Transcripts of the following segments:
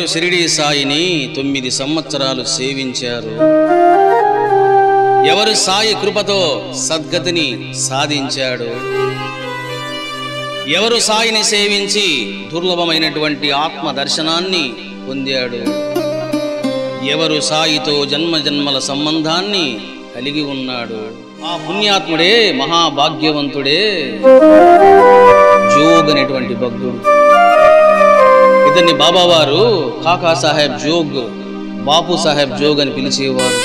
షిరిడి సాయిని తొమ్మిది సంవత్సరాలు సేవించారు ఎవరు సాయి కృపతో సద్గతిని సాధించాడు ఎవరు సాయిని సేవించి దుర్లభమైనటువంటి ఆత్మ దర్శనాన్ని పొందాడు ఎవరు సాయితో జన్మ జన్మల సంబంధాన్ని కలిగి ఉన్నాడు ఆ పుణ్యాత్ముడే మహాభాగ్యవంతుడే జోగ్ అనేటువంటి భక్తుడు ఇతన్ని బాబావారు కాకా సాహెబ్ జోగ్ బాపు సాహెబ్ జోగ్ అని పిలిచేవారు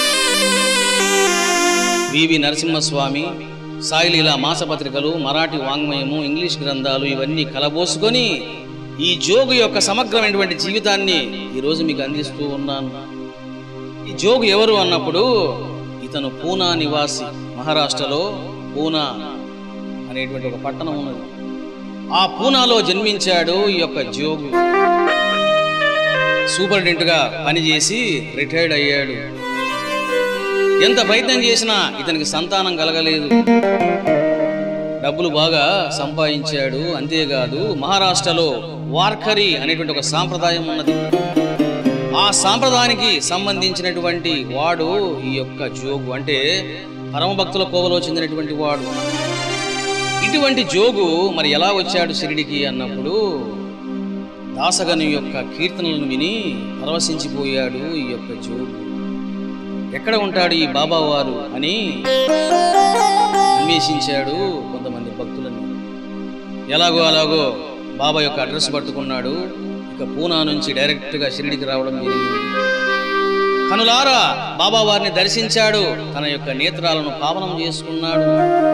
వివి నరసింహస్వామి సాయిలీల మాసపత్రికలు మరాఠీ వాంగ్మయము ఇంగ్లీష్ గ్రంథాలు ఇవన్నీ కలబోసుకొని ఈ జోగు యొక్క సమగ్రమైనటువంటి జీవితాన్ని ఈరోజు మీకు అందిస్తూ ఉన్నాను ఈ జోగు ఎవరు అన్నప్పుడు ఇతను పూనా నివాసి మహారాష్ట్రలో పూనా అనేటువంటి ఒక పట్టణం ఉన్నది ఆ పూనాలో జన్మించాడు ఈ యొక్క జోగు సూపరింటెండెంట్గా పనిచేసి రిటైర్డ్ అయ్యాడు ఎంత ప్రయత్నం చేసినా ఇతనికి సంతానం కలగలేదు డబ్బులు బాగా సంపాదించాడు అంతేకాదు మహారాష్ట్రలో వార్కరీ అనేటువంటి ఒక సాంప్రదాయం ఉన్నది ఆ సాంప్రదాయానికి సంబంధించినటువంటి వాడు ఈ యొక్క జోగు అంటే పరమభక్తుల కోవలో చెందినటువంటి వాడు ఇటువంటి జోగు మరి ఎలా వచ్చాడు షిరిడికి అన్నప్పుడు దాసగని యొక్క కీర్తనలను విని పరవశించిపోయాడు ఈ యొక్క జోగు ఎక్కడ ఉంటాడు ఈ బాబా వారు అని అన్వేషించాడు కొంతమంది భక్తులని ఎలాగో అలాగో బాబా యొక్క అడ్రస్ పట్టుకున్నాడు ఇక పూనా నుంచి డైరెక్ట్గా షిరిడికి రావడం జరిగింది కనులారా బాబా వారిని దర్శించాడు తన యొక్క నేత్రాలను పావనం చేసుకున్నాడు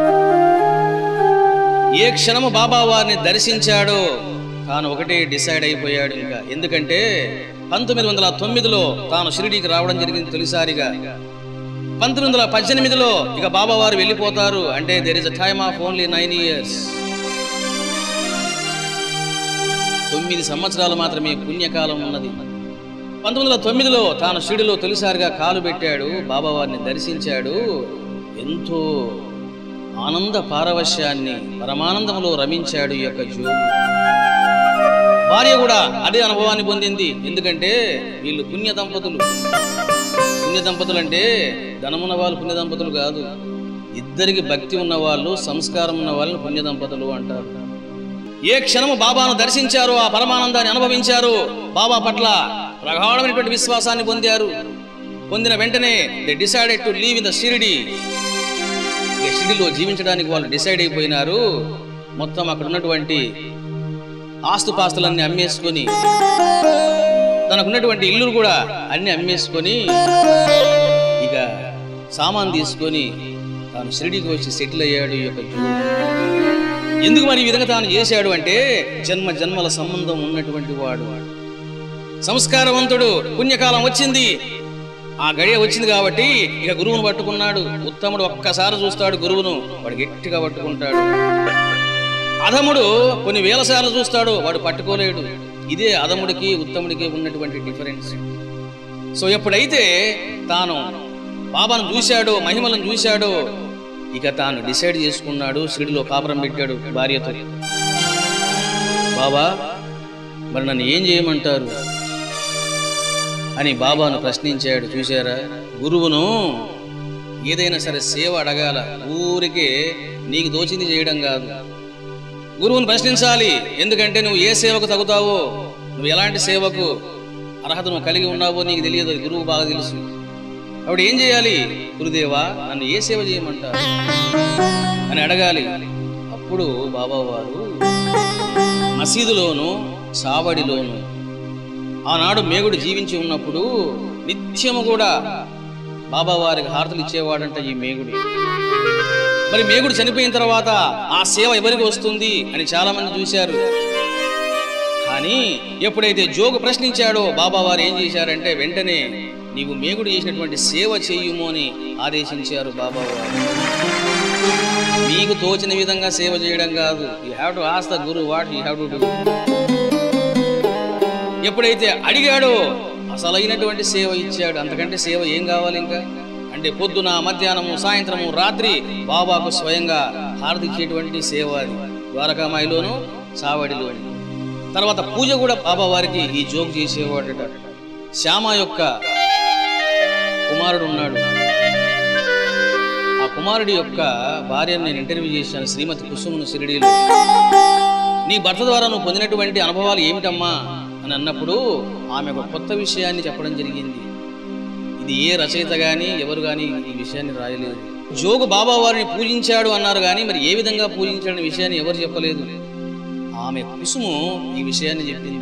ఏ క్షణము బాబా వారిని దర్శించాడో తాను ఒకటే డిసైడ్ అయిపోయాడు ఇంకా ఎందుకంటే పంతొమ్మిది వందల తొమ్మిదిలో తాను షిరిడీకి రావడం జరిగింది తొలిసారిగా పంతొమ్మిది వందల పద్దెనిమిదిలో ఇక బాబా వారు వెళ్ళిపోతారు అంటే there is a time of only nine years తొమ్మిది సంవత్సరాలు మాత్రమే పుణ్యకాలం ఉన్నది పంతొమ్మిది వందల తొమ్మిదిలో తాను షిరిడిలో తొలిసారిగా కాలు పెట్టాడు బాబా వారిని దర్శించాడు ఎంతో ఆనంద పారవశ్యాన్ని పరమానందంలో రమించాడు ఈ యొక్క జోగు భార్య కూడా అదే అనుభవాన్ని పొందింది ఎందుకంటే వీళ్ళు పుణ్య దంపతులు పుణ్య దంపతులు అంటే ధనమున్న వాళ్ళు పుణ్య దంపతులు కాదు ఇద్దరికి భక్తి ఉన్న వాళ్ళు సంస్కారం ఉన్న వాళ్ళని పుణ్య దంపతులు అంటారు ఏ క్షణము బాబాను దర్శించారో ఆ పరమానందాన్ని అనుభవించారు బాబా పట్ల ప్రగాఢమైనటువంటి విశ్వాసాన్ని పొందారు పొందిన వెంటనే they decided to leave in the Shirdi ఇక షిరిడిలో జీవించడానికి వాళ్ళు డిసైడ్ అయిపోయినారు మొత్తం అక్కడ ఉన్నటువంటి ఆస్తుపాస్తులన్నీ అమ్మేసుకొని తనకున్నటువంటి ఇల్లులు కూడా అన్ని అమ్మేసుకొని ఇక సామాన్ తీసుకొని తాను షిరిడికి వచ్చి సెటిల్ అయ్యాడు ఈ యొక్క జోగు. ఎందుకు మరి ఈ విధంగా తాను చేశాడు అంటే జన్మ జన్మల సంబంధం ఉన్నటువంటి వాడు సంస్కారవంతుడు పుణ్యకాలం వచ్చింది ఆ గడియ వచ్చింది కాబట్టి ఇక గురువును పట్టుకున్నాడు ఉత్తముడు ఒక్కసారి చూస్తాడు గురువును వాడు గట్టిగా పట్టుకుంటాడు అధముడు కొన్ని వేల సార్లు చూస్తాడు వాడు పట్టుకోలేడు ఇదే అధముడికి ఉత్తముడికి ఉన్నటువంటి డిఫరెన్స్ సో ఎప్పుడైతే తాను బాబాను చూశాడో మహిమలను చూశాడో ఇక తాను డిసైడ్ చేసుకున్నాడు షిరిడిలో కాపురం పెట్టాడు భార్యతో బాబా మరి నన్ను ఏం చేయమంటారు అని బాబాను ప్రశ్నించాడు చూశారా గురువును ఏదైనా సరే సేవ అడగాల ఊరికే నీకు దోచింది చేయడం కాదు గురువుని ప్రశ్నించాలి ఎందుకంటే నువ్వు ఏ సేవకు తగుతావో నువ్వు ఎలాంటి సేవకు అర్హత నువ్వు కలిగి ఉన్నావో నీకు తెలియదు అది గురువు బాగా తెలుసు అప్పుడు ఏం చేయాలి గురుదేవా నన్ను ఏ సేవ చేయమంటారు అని అడగాలి అప్పుడు బాబా వారు మసీదులోను చావడిలోను ఆనాడు మేగుడు జీవించి ఉన్నప్పుడు నిత్యము కూడా బాబా వారికి హారతులు ఇచ్చేవాడంట ఈ మేగుడు మరి మేగుడు చనిపోయిన తర్వాత ఆ సేవ ఎవరికి వస్తుంది అని చాలా మంది చూశారు కానీ ఎప్పుడైతే జోగు ప్రశ్నించాడో బాబా వారు ఏం చేశారంటే వెంటనే నీవు మేగుడు చేసినటువంటి సేవ చేయుము అని ఆదేశించారు బాబా వారు మీకు తోచిన విధంగా సేవ చేయడం కాదు you have to ask the guru what you have to do ఎప్పుడైతే అడిగాడో అసలైనటువంటి సేవ ఇచ్చాడు అంతకంటే సేవ ఏం కావాలి ఇంకా అంటే పొద్దున మధ్యాహ్నము సాయంత్రము రాత్రి బాబాకు స్వయంగా హారతిచ్చేటువంటి సేవ అది ద్వారకామాయిలోను చావడిలోను తర్వాత పూజ కూడా బాబా వారికి ఈ జోగు చేసేవాడట శ్యామ యొక్క కుమారుడు ఉన్నాడు ఆ కుమారుడి యొక్క భార్యను నేను ఇంటర్వ్యూ చేశాను శ్రీమతి కుసుమును షిరిడీలో నీ భర్త ద్వారా నువ్వు పొందినటువంటి అనుభవాలు ఏమిటమ్మా అని అన్నప్పుడు ఆమె ఒక కొత్త విషయాన్ని చెప్పడం జరిగింది ఇది ఏ రచయిత గాని ఎవరు గాని ఈ విషయాన్ని రాయలేదు జోగు బాబా వారిని పూజించాడు అన్నారు కానీ మరి ఏ విధంగా పూజించాడనే విషయాన్ని ఎవరు చెప్పలేదు ఆమె కుసుము ఈ విషయాన్ని చెప్పింది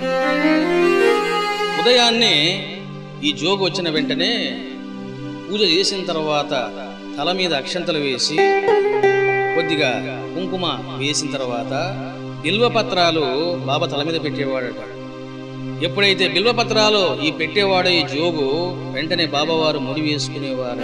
ఉదయాన్నే ఈ జోగు వచ్చిన వెంటనే పూజ చేసిన తర్వాత తల మీద అక్షంతలు వేసి కొద్దిగా కుంకుమ వేసిన తర్వాత బిల్వపత్రాలు బాబా తల మీద పెట్టేవాడట ఎప్పుడైతే బిల్వపత్రాలు ఈ పెట్టేవాడో ఈ జోగు వెంటనే బాబావారు ముడి వేసుకునేవారు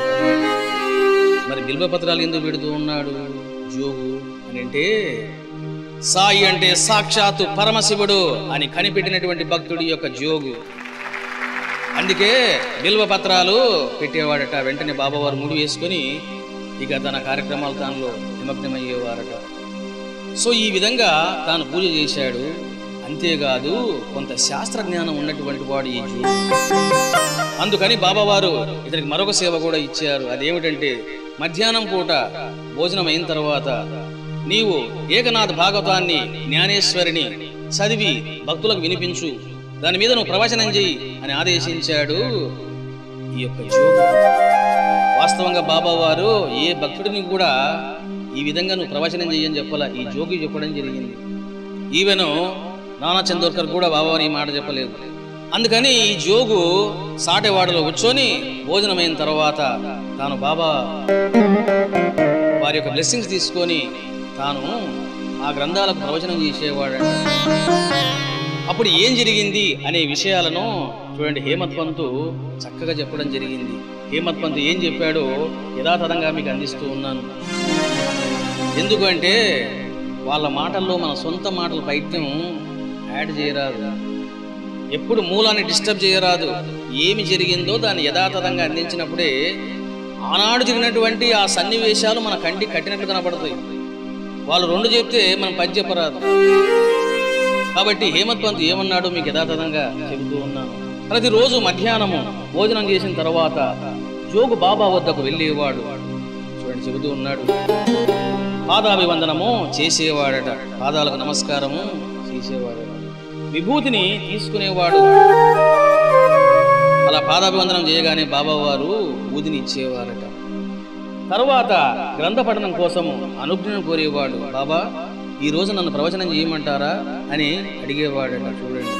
మరి బిల్వపత్రాలు ఎందుకు పెడుతూ ఉన్నాడు జోగు అని అంటే సాయి అంటే సాక్షాత్తు పరమశివుడు అని కనిపెట్టినటువంటి భక్తుడి యొక్క జోగు అందుకే బిల్వ పత్రాలు పెట్టేవాడట వెంటనే బాబావారు ముడి వేసుకొని ఇక తన కార్యక్రమాలు తానులో నిమగ్నమయ్యేవారట సో ఈ విధంగా తాను పూజ చేశాడు అంతేకాదు కొంత శాస్త్ర జ్ఞానం ఉన్నటువంటి వాడు ఈ జూ అందుకని బాబావారు ఇతనికి మరొక సేవ కూడా ఇచ్చారు అదేమిటంటే మధ్యాహ్నం పూట భోజనం అయిన తర్వాత నీవు ఏకనాథ భాగవతాన్ని జ్ఞానేశ్వరిని చదివి భక్తులకు వినిపించు దాని మీద నువ్వు ప్రవచనం చెయ్యి అని ఆదేశించాడు ఈ యొక్క జోగు వాస్తవంగా బాబా వారు ఏ భక్తుడిని కూడా ఈ విధంగా నువ్వు ప్రవచనం చెయ్యని చెప్పాల ఈ జోగి చెప్పడం జరిగింది ఈవెను నానా చందోర్కర్ కూడా బాబావారు ఈ మాట చెప్పలేదు అందుకని ఈ జోగు సాటెవాడలో కూర్చొని భోజనమైన తర్వాత తాను బాబా వారి యొక్క బ్లెస్సింగ్స్ తీసుకొని తాను ఆ గ్రంథాలకు ప్రవచనం చేసేవాడంట అప్పుడు ఏం జరిగింది అనే విషయాలను చూడండి హేమత్ పంతు చక్కగా చెప్పడం జరిగింది హేమత్ పంతు ఏం చెప్పాడో యథాతథంగా మీకు అందిస్తూ ఉన్నాను ఎందుకంటే వాళ్ళ మాటల్లో మన సొంత మాటల పైత్యం యాడ్ చేయరాదు ఎప్పుడు మూలాన్ని డిస్టర్బ్ చేయరాదు ఏమి జరిగిందో దాన్ని యథాతథంగా అందించినప్పుడే ఆనాడు జరిగినటువంటి ఆ సన్నివేశాలు మన కంటి కట్టినట్లు కనపడతాయి వాళ్ళు రెండు చెప్తే మనం పది చెప్పరాదు కాబట్టి హేమత్ పంత్ ఏమన్నాడు మీకు యథాతథంగా చెబుతూ ఉన్నాను ప్రతిరోజు మధ్యాహ్నము భోజనం చేసిన తర్వాత జోగు బాబా వద్దకు వెళ్ళేవాడు చూడండి చెబుతూ ఉన్నాడు పాదాభివందనము చేసేవాడట పాదాలకు నమస్కారము చేసేవాడట విభూతిని తీసుకునేవాడు అలా పాదాభివందనం చేయగానే బాబా వారు బూదిని ఇచ్చేవారట తరువాత గ్రంథ పఠనం కోసము అనుజ్ఞను కోరేవాడు బాబా ఈ రోజు నన్ను ప్రవచనం చేయమంటారా అని అడిగేవాడట చూడండి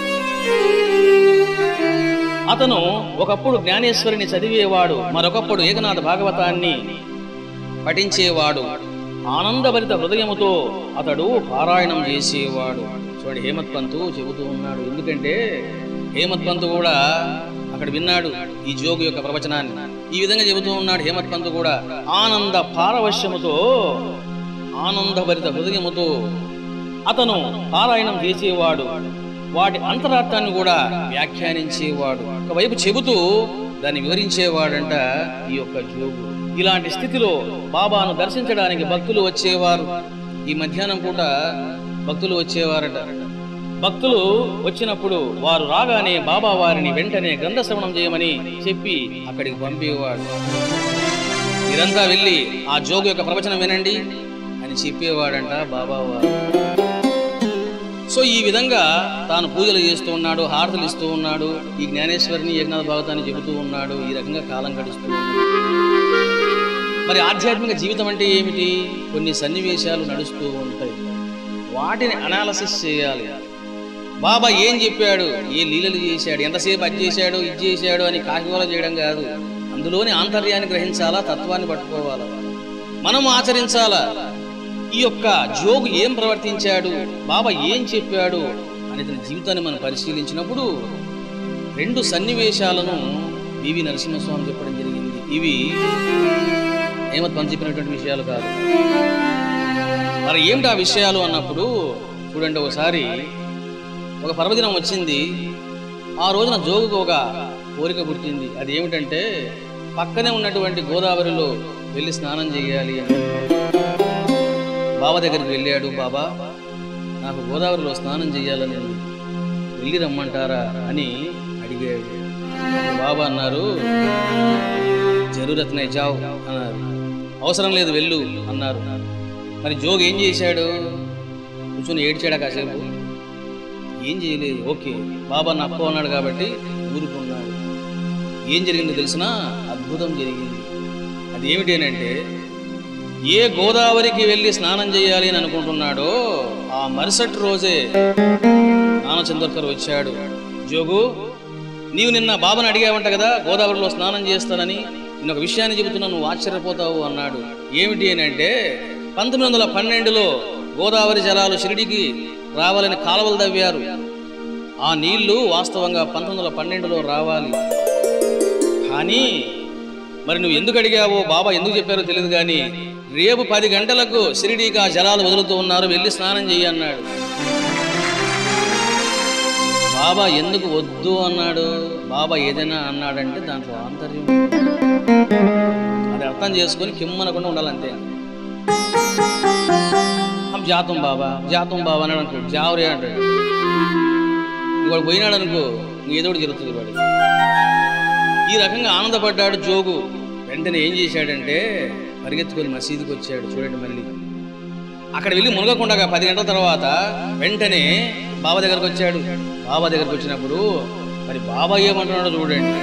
అతను ఒకప్పుడు జ్ఞానేశ్వరిని చదివేవాడు మరొకప్పుడు ఏకనాథ భాగవతాన్ని పఠించేవాడు ఆనందభరిత హృదయముతో అతడు పారాయణం చేసేవాడు చూడండి హేమత్ పంతు చెబుతూ ఉన్నాడు ఎందుకంటే హేమత్ పంతు కూడా అక్కడ విన్నాడు ఈ జోగు యొక్క ప్రవచనాన్ని ఈ విధంగా చెబుతూ ఉన్నాడు హేమత్ పంతు కూడా ఆనంద పారవశ్యముతో ఆనందభరిత హృదయముతో అతను పారాయణం చేసేవాడు వాటి అంతరార్థాన్ని కూడా వ్యాఖ్యానించేవాడు ఒకవైపు చెబుతూ దాన్ని వివరించేవాడంట ఈ యొక్క జోగు ఇలాంటి స్థితిలో బాబాను దర్శించడానికి భక్తులు వచ్చేవారు ఈ మధ్యాహ్నం పూట భక్తులు వచ్చేవారట భక్తులు వచ్చినప్పుడు వారు రాగానే బాబా వారిని వెంటనే గ్రంథ శ్రవణం చేయమని చెప్పి అక్కడికి పంపేవాడు మీరంతా వెళ్ళి ఆ జోగు యొక్క ప్రవచనం వినండి అని చెప్పేవాడంట బాబా వారు సో ఈ విధంగా తాను పూజలు చేస్తూ ఉన్నాడు హారతలు ఇస్తూ ఉన్నాడు ఈ జ్ఞానేశ్వరిని ఏకనాథ భాగవతాన్ని చెబుతూ ఉన్నాడు ఈ రకంగా కాలం గడుస్తూ ఉన్నాడు. మరి ఆధ్యాత్మిక జీవితం అంటే ఏమిటి కొన్ని సన్నివేశాలు నడుస్తూ ఉంటాయి వాటిని అనాలసిస్ చేయాలి బాబా ఏం చెప్పాడు ఏ లీలలు చేశాడు ఎంతసేపు అది చేశాడు ఇది చేశాడు అని కాకిగోళ చేయడం కాదు అందులోని ఆంతర్యాన్ని గ్రహించాలా తత్వాన్ని పట్టుకోవాలా మనం ఆచరించాలా ఈ యొక్క జోగు ఏం ప్రవర్తించాడు బాబా ఏం చెప్పాడు అనే తన జీవితాన్ని మనం పరిశీలించినప్పుడు రెండు సన్నివేశాలను వివి నరసింహస్వామి చెప్పడం జరిగింది ఇవి హేమత్ పంత్ చెప్పినటువంటి విషయాలు కాదు మరి ఏమిటి ఆ విషయాలు అన్నప్పుడు చూడండి ఒకసారి ఒక పర్వదినం వచ్చింది ఆ రోజున జోగుకు ఒక కోరిక పుట్టింది అది ఏమిటంటే పక్కనే ఉన్నటువంటి గోదావరిలో వెళ్ళి స్నానం చేయాలి అని బాబా దగ్గరికి వెళ్ళాడు బాబా నాకు గోదావరిలో స్నానం చేయాలని ఉంది వెళ్ళి రమ్మంటారా అని అడిగాడు బాబా అన్నారు జరూరత్ నై జావ్ అన్నారు అవసరం లేదు వెళ్ళు అన్నారు మరి జోగ్ ఏం చేశాడు కూర్చొని ఏడ్చాడా కాసేపు ఏం చేయలేదు ఓకే బాబా నక్కో అన్నాడు కాబట్టి ఊరుకున్నాడు ఏం జరిగిందో తెలిసినా అద్భుతం జరిగింది అది ఏమిటి అని అంటే ఏ గోదావరికి వెళ్ళి స్నానం చేయాలి అని అనుకుంటున్నాడో ఆ మరుసటి రోజే నానచంద్రకర్ వచ్చాడు జోగు నీవు నిన్న బాబాని అడిగావంట కదా గోదావరిలో స్నానం చేస్తానని నేను ఒక విషయాన్ని చెబుతున్నా నువ్వు ఆశ్చర్యపోతావు అన్నాడు ఏమిటి అని అంటే పంతొమ్మిది వందల పన్నెండులో గోదావరి జలాలు షిరిడికి రావాలని కాలువలు తవ్వారు ఆ నీళ్లు వాస్తవంగా పంతొమ్మిది వందల పన్నెండులో రావాలి కానీ మరి నువ్వు ఎందుకు అడిగావో బాబా ఎందుకు చెప్పారో తెలియదు కానీ రేపు పది గంటలకు షిరిడీకి ఆ జలాలు వదులుతూ ఉన్నారు వెళ్ళి స్నానం చెయ్యి అన్నాడు బాబా ఎందుకు వద్దు అన్నాడు బాబా ఏదైనా అన్నాడంటే దాంట్లో ఆంతర్యం ఉంది. అది అర్థం చేసుకొని కిమ్మనకుండా ఉండాలంతే హం జాతం బాబా జాతం బాబా అన్నాడు అనుకో జావరే అంటాడు వాడు పోయినాడు అనుకో ఏదో ఒకటి జరుగుతుంది వాడికి ఈ రకంగా ఆనందపడ్డాడు జోగు వెంటనే ఏం చేశాడంటే పరిగెత్తుకొని మసీదుకి వచ్చాడు చూడండి మళ్ళీ అక్కడ వెళ్ళి మునగకుండా పది గంటల తర్వాత వెంటనే బాబా దగ్గరకు వచ్చాడు బాబా దగ్గరకు వచ్చినప్పుడు మరి బాబా ఏమంటున్నాడో చూడండి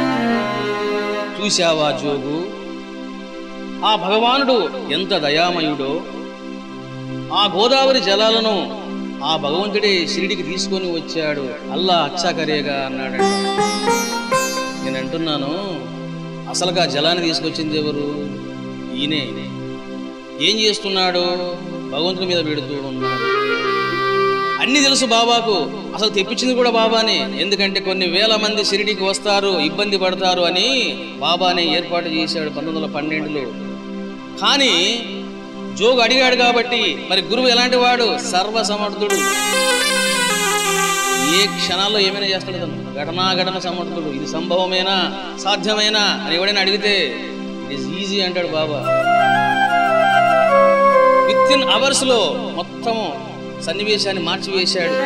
చూశావా జోగు ఆ భగవానుడు ఎంత దయామయుడో ఆ గోదావరి జలాలను ఆ భగవంతుడే షిరిడికి తీసుకొని వచ్చాడు అల్లా అచ్చాకరేగా అన్నాడంట నేను అంటున్నాను అసలుగా జలాన్ని తీసుకొచ్చింది ఎవరు ఈయనే ఏం చేస్తున్నాడు భగవంతుని మీద పెడుతూ ఉన్నాడు అన్ని తెలుసు బాబాకు అసలు తెప్పించింది కూడా బాబానే ఎందుకంటే కొన్ని వేల మంది షిరిడికి వస్తారు ఇబ్బంది పడతారు అని బాబానే ఏర్పాటు చేశాడు పంతొమ్మిది వందల పన్నెండులో కానీ జోగు అడిగాడు కాబట్టి మరి గురువు ఎలాంటి వాడు సర్వసమర్థుడు ఏ క్షణాల్లో ఏమైనా చేస్తాడు తను ఘటనా ఘటన సమర్థుడు ఇది సంభవమేనా సాధ్యమేనా అని ఎవడైనా అడిగితే ఇట్ ఈస్ ఈజీ అంటాడు బాబా విత్ ఇన్ అవర్స్ లో మొత్తం సన్నివేశాన్ని మార్చివేశాడు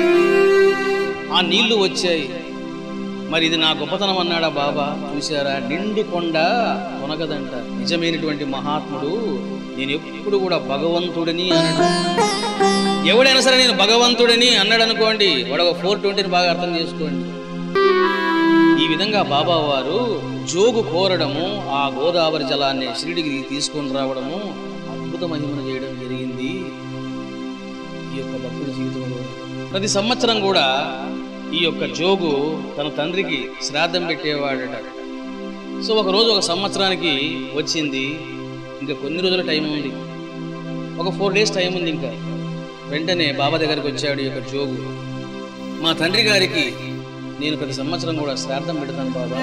ఆ నీళ్లు వచ్చాయి మరి ఇది నా గొప్పతనం అన్నాడా బాబా చూసారా నిండు కొండ కొనగదంట నిజమైనటువంటి మహాత్ముడు నేను ఎప్పుడు కూడా భగవంతుడిని అనడు ఎవడైనా సరే నేను భగవంతుడిని అన్నాడు అనుకోండి వాడు ఒక ఫోర్ ట్వంటీని బాగా అర్థం చేసుకోండి ఈ విధంగా బాబా వారు జోగు కోరడము ఆ గోదావరి జలాన్ని షిరిడికి తీసుకొని రావడము అద్భుత మహిమను చేయడం జరిగింది ఈ యొక్క భక్తుడి జీవితంలో ప్రతి సంవత్సరం కూడా ఈ యొక్క జోగు తన తండ్రికి శ్రాద్ధం పెట్టేవాడట సో ఒక రోజు ఒక సంవత్సరానికి వచ్చింది ఇంకా కొన్ని రోజుల టైం ఉంది ఒక ఫోర్ డేస్ టైం ఉంది ఇంకా వెంటనే బాబా దగ్గరికి వచ్చాడు ఈ యొక్క జోగు మా తండ్రి గారికి నేను ప్రతి సంవత్సరం కూడా శ్రాద్ధం పెడతాను బాబా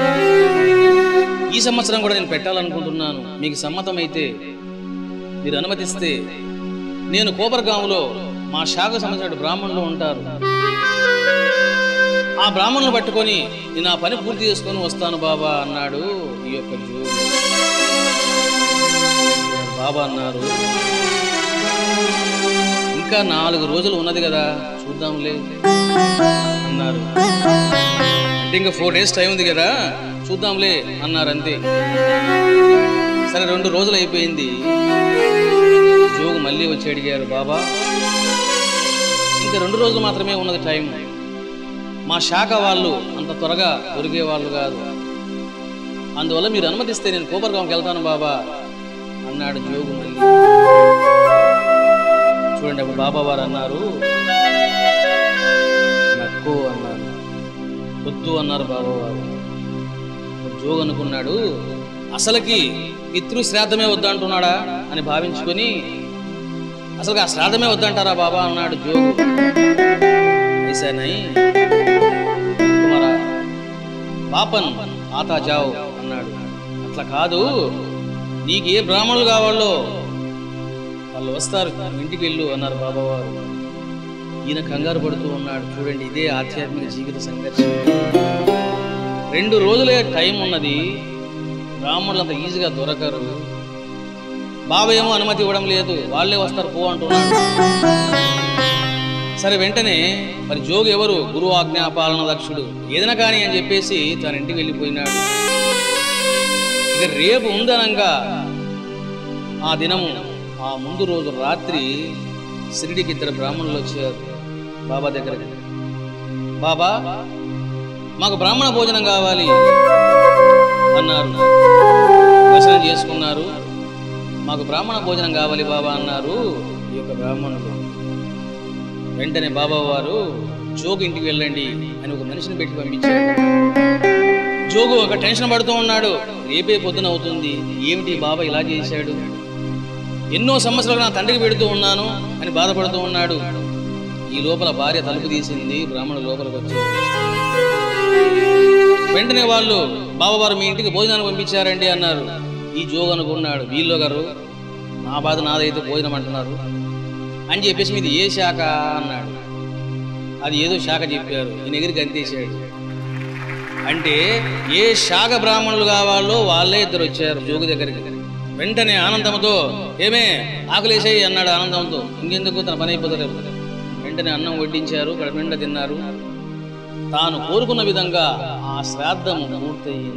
ఈ సంవత్సరం కూడా నేను పెట్టాలనుకుంటున్నాను మీకు సమ్మతమైతే మీరు అనుమతిస్తే నేను కోపరగాములో మా శాఖకు సంబంధించిన బ్రాహ్మణులు ఉంటారు ఆ బ్రాహ్మణులు పట్టుకొని నేను ఆ పని పూర్తి చేసుకొని వస్తాను బాబా అన్నాడు ఈ యొక్క జోగు బాబా అన్నారు ఇంకా నాలుగు రోజులు ఉన్నది కదా చూద్దాంలే అన్నారు అంటే ఇంకా ఫోర్ డేస్ టైం ఉంది కదా చూద్దాంలే అన్నారు అంతే సరే రెండు రోజులు అయిపోయింది జోగు మళ్ళీ వచ్చి అడిగారు బాబా ఇంకా రెండు రోజులు మాత్రమే ఉన్నది టైం మా శాఖ వాళ్ళు అంత త్వరగా దొరికే వాళ్ళు కాదు అందువల్ల మీరు అనుమతిస్తే నేను కోపర్గాంకి వెళ్తాను బాబా అన్నాడు జోగు మళ్ళీ చూడండి అప్పుడు బాబా వారు అన్నారు నక్కు అన్నారు వద్దు అన్నారు బాబా వారు అప్పుడు జోగు అనుకున్నాడు అసలుకి పితృ శ్రాద్ధమే వద్దంటున్నాడా అని భావించుకొని అసలు ఆ శ్రాద్ధమే వద్దంటారా బాబా అన్నాడు జోగు ఐసా నై తుమారా పాపన్ ఆతా జావ్ అన్నాడు అట్లా కాదు నీకు ఏ బ్రాహ్మణులు కావాలో వాళ్ళు వస్తారు ఇంటికి వెళ్ళు అన్నారు బాబావారు ఈయన కంగారు పడుతూ ఉన్నాడు చూడండి ఇదే ఆధ్యాత్మిక జీవిత సంఘర్షణ రెండు రోజులే టైం ఉన్నది బ్రాహ్మణులు అంత ఈజీగా దొరకరు బాబా ఏమో అనుమతి ఇవ్వడం లేదు వాళ్ళే వస్తారు పో అంటున్నాడు సరే వెంటనే మరి జోగు ఎవరు గురువు ఆజ్ఞాపాలన దక్షుడు ఏదైనా కానీ అని చెప్పేసి తన ఇంటికి వెళ్ళిపోయినాడు ఇక రేపు ఉందనంగా ఆ దినము ఆ ముందు రోజు రాత్రి షిరిడికి ఇద్దరు బ్రాహ్మణులు వచ్చారు బాబా దగ్గరికి బాబా మాకు బ్రాహ్మణ భోజనం కావాలి అన్నారు దర్శనం చేసుకున్నారు మాకు బ్రాహ్మణ భోజనం కావాలి బాబా అన్నారు ఈ యొక్క బ్రాహ్మణులు వెంటనే బాబా వారు జోగు ఇంటికి వెళ్ళండి అని ఒక మనిషిని పెట్టి పంపించారు జోగు ఒక టెన్షన్ పడుతూ ఉన్నాడు రేపే పొద్దున అవుతుంది ఏమిటి బాబా ఇలా చేశాడు ఎన్నో సంవత్సరాలు నా తండ్రికి పెడుతూ ఉన్నాను అని బాధపడుతూ ఉన్నాడు ఈ లోపల భార్య తలుపు తీసింది బ్రాహ్మణుడు లోపలికి వచ్చారు వెంటనే వాళ్ళు బాబావారు మీ ఇంటికి భోజనాన్ని పంపించారండి అన్నారు ఈ జోగు అనుకున్నాడు వీళ్ళు గారు నా బాధ నాదైతే భోజనం అంటున్నారు అని చెప్పేసి మీది ఏ శాఖ అన్నాడు అది ఏదో శాఖ చెప్పారు ఈయన ఎగిరికి అంతేసాడు అంటే ఏ శాఖ బ్రాహ్మణులు కావాలో వాళ్ళే ఇద్దరు వచ్చారు జోగు దగ్గరికి వెంటనే ఆనందంతో ఏమే ఆకలేసాయి అన్నాడు ఆనందంతో ఇంకెందుకు తన పని అయిపోతారు వెంటనే అన్నం వడ్డించారు కడపిండ తిన్నారు తాను కోరుకున్న విధంగా ఆ శ్రాద్ధం పూర్తయింది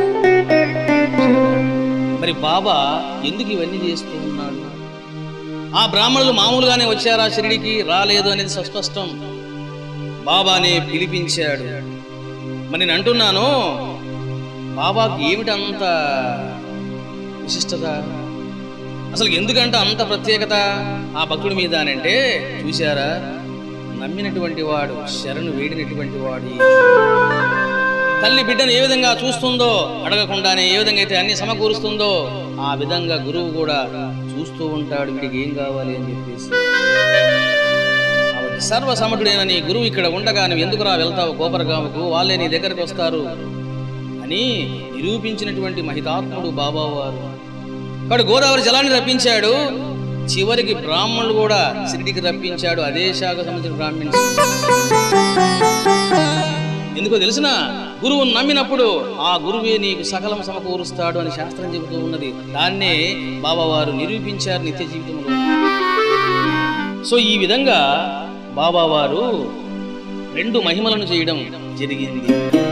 మరి బాబా ఎందుకు ఇవన్నీ చేస్తూ ఉన్నాడు ఆ బ్రాహ్మణులు మామూలుగానే వచ్చారా షిరిడికి రాలేదు అనేది సస్పష్టం బాబానే పిలిపించాడు మరి నేను అంటున్నాను బాబాకి ఏమిటి అంత విశిష్టత అసలు ఎందుకంటే అంత ప్రత్యేకత ఆ భక్తుడి మీద అని అంటే చూశారా నమ్మినటువంటి వాడు శరణు వేడినటువంటి వాడు ఈ తల్లి బిడ్డను ఏ విధంగా చూస్తుందో అడగకుండానే ఏ విధంగా అయితే అన్ని సమకూరుస్తుందో ఆ విధంగా గురువు కూడా చూస్తూ ఉంటాడు వీడికి ఏం కావాలి అని చెప్పేసి కాబట్టి సర్వసమటుడైన నీ గురువు ఇక్కడ ఉండగా నువ్వు ఎందుకురా వెళ్తావు కోపరగాముకు వాళ్ళే నీ దగ్గరకు వస్తారు అని నిరూపించినటువంటి మహితాత్ముడు బాబావారు కాబట్టి గోదావరి జలాన్ని రప్పించాడు చివరికి బ్రాహ్మణులు కూడా సిరిడికి రప్పించాడు అదే శాఖ సంబంధించిన బ్రాహ్మణ్స్ ఎందుకో తెలిసిన గురువును నమ్మినప్పుడు ఆ గురువే నీకు సకలం సమకూరుస్తాడు అని శాస్త్రం చెబుతూ ఉన్నది దాన్నే బాబావారు నిరూపించారు నిత్య జీవితంలో సో ఈ విధంగా బాబావారు రెండు మహిమలను చేయడం జరిగింది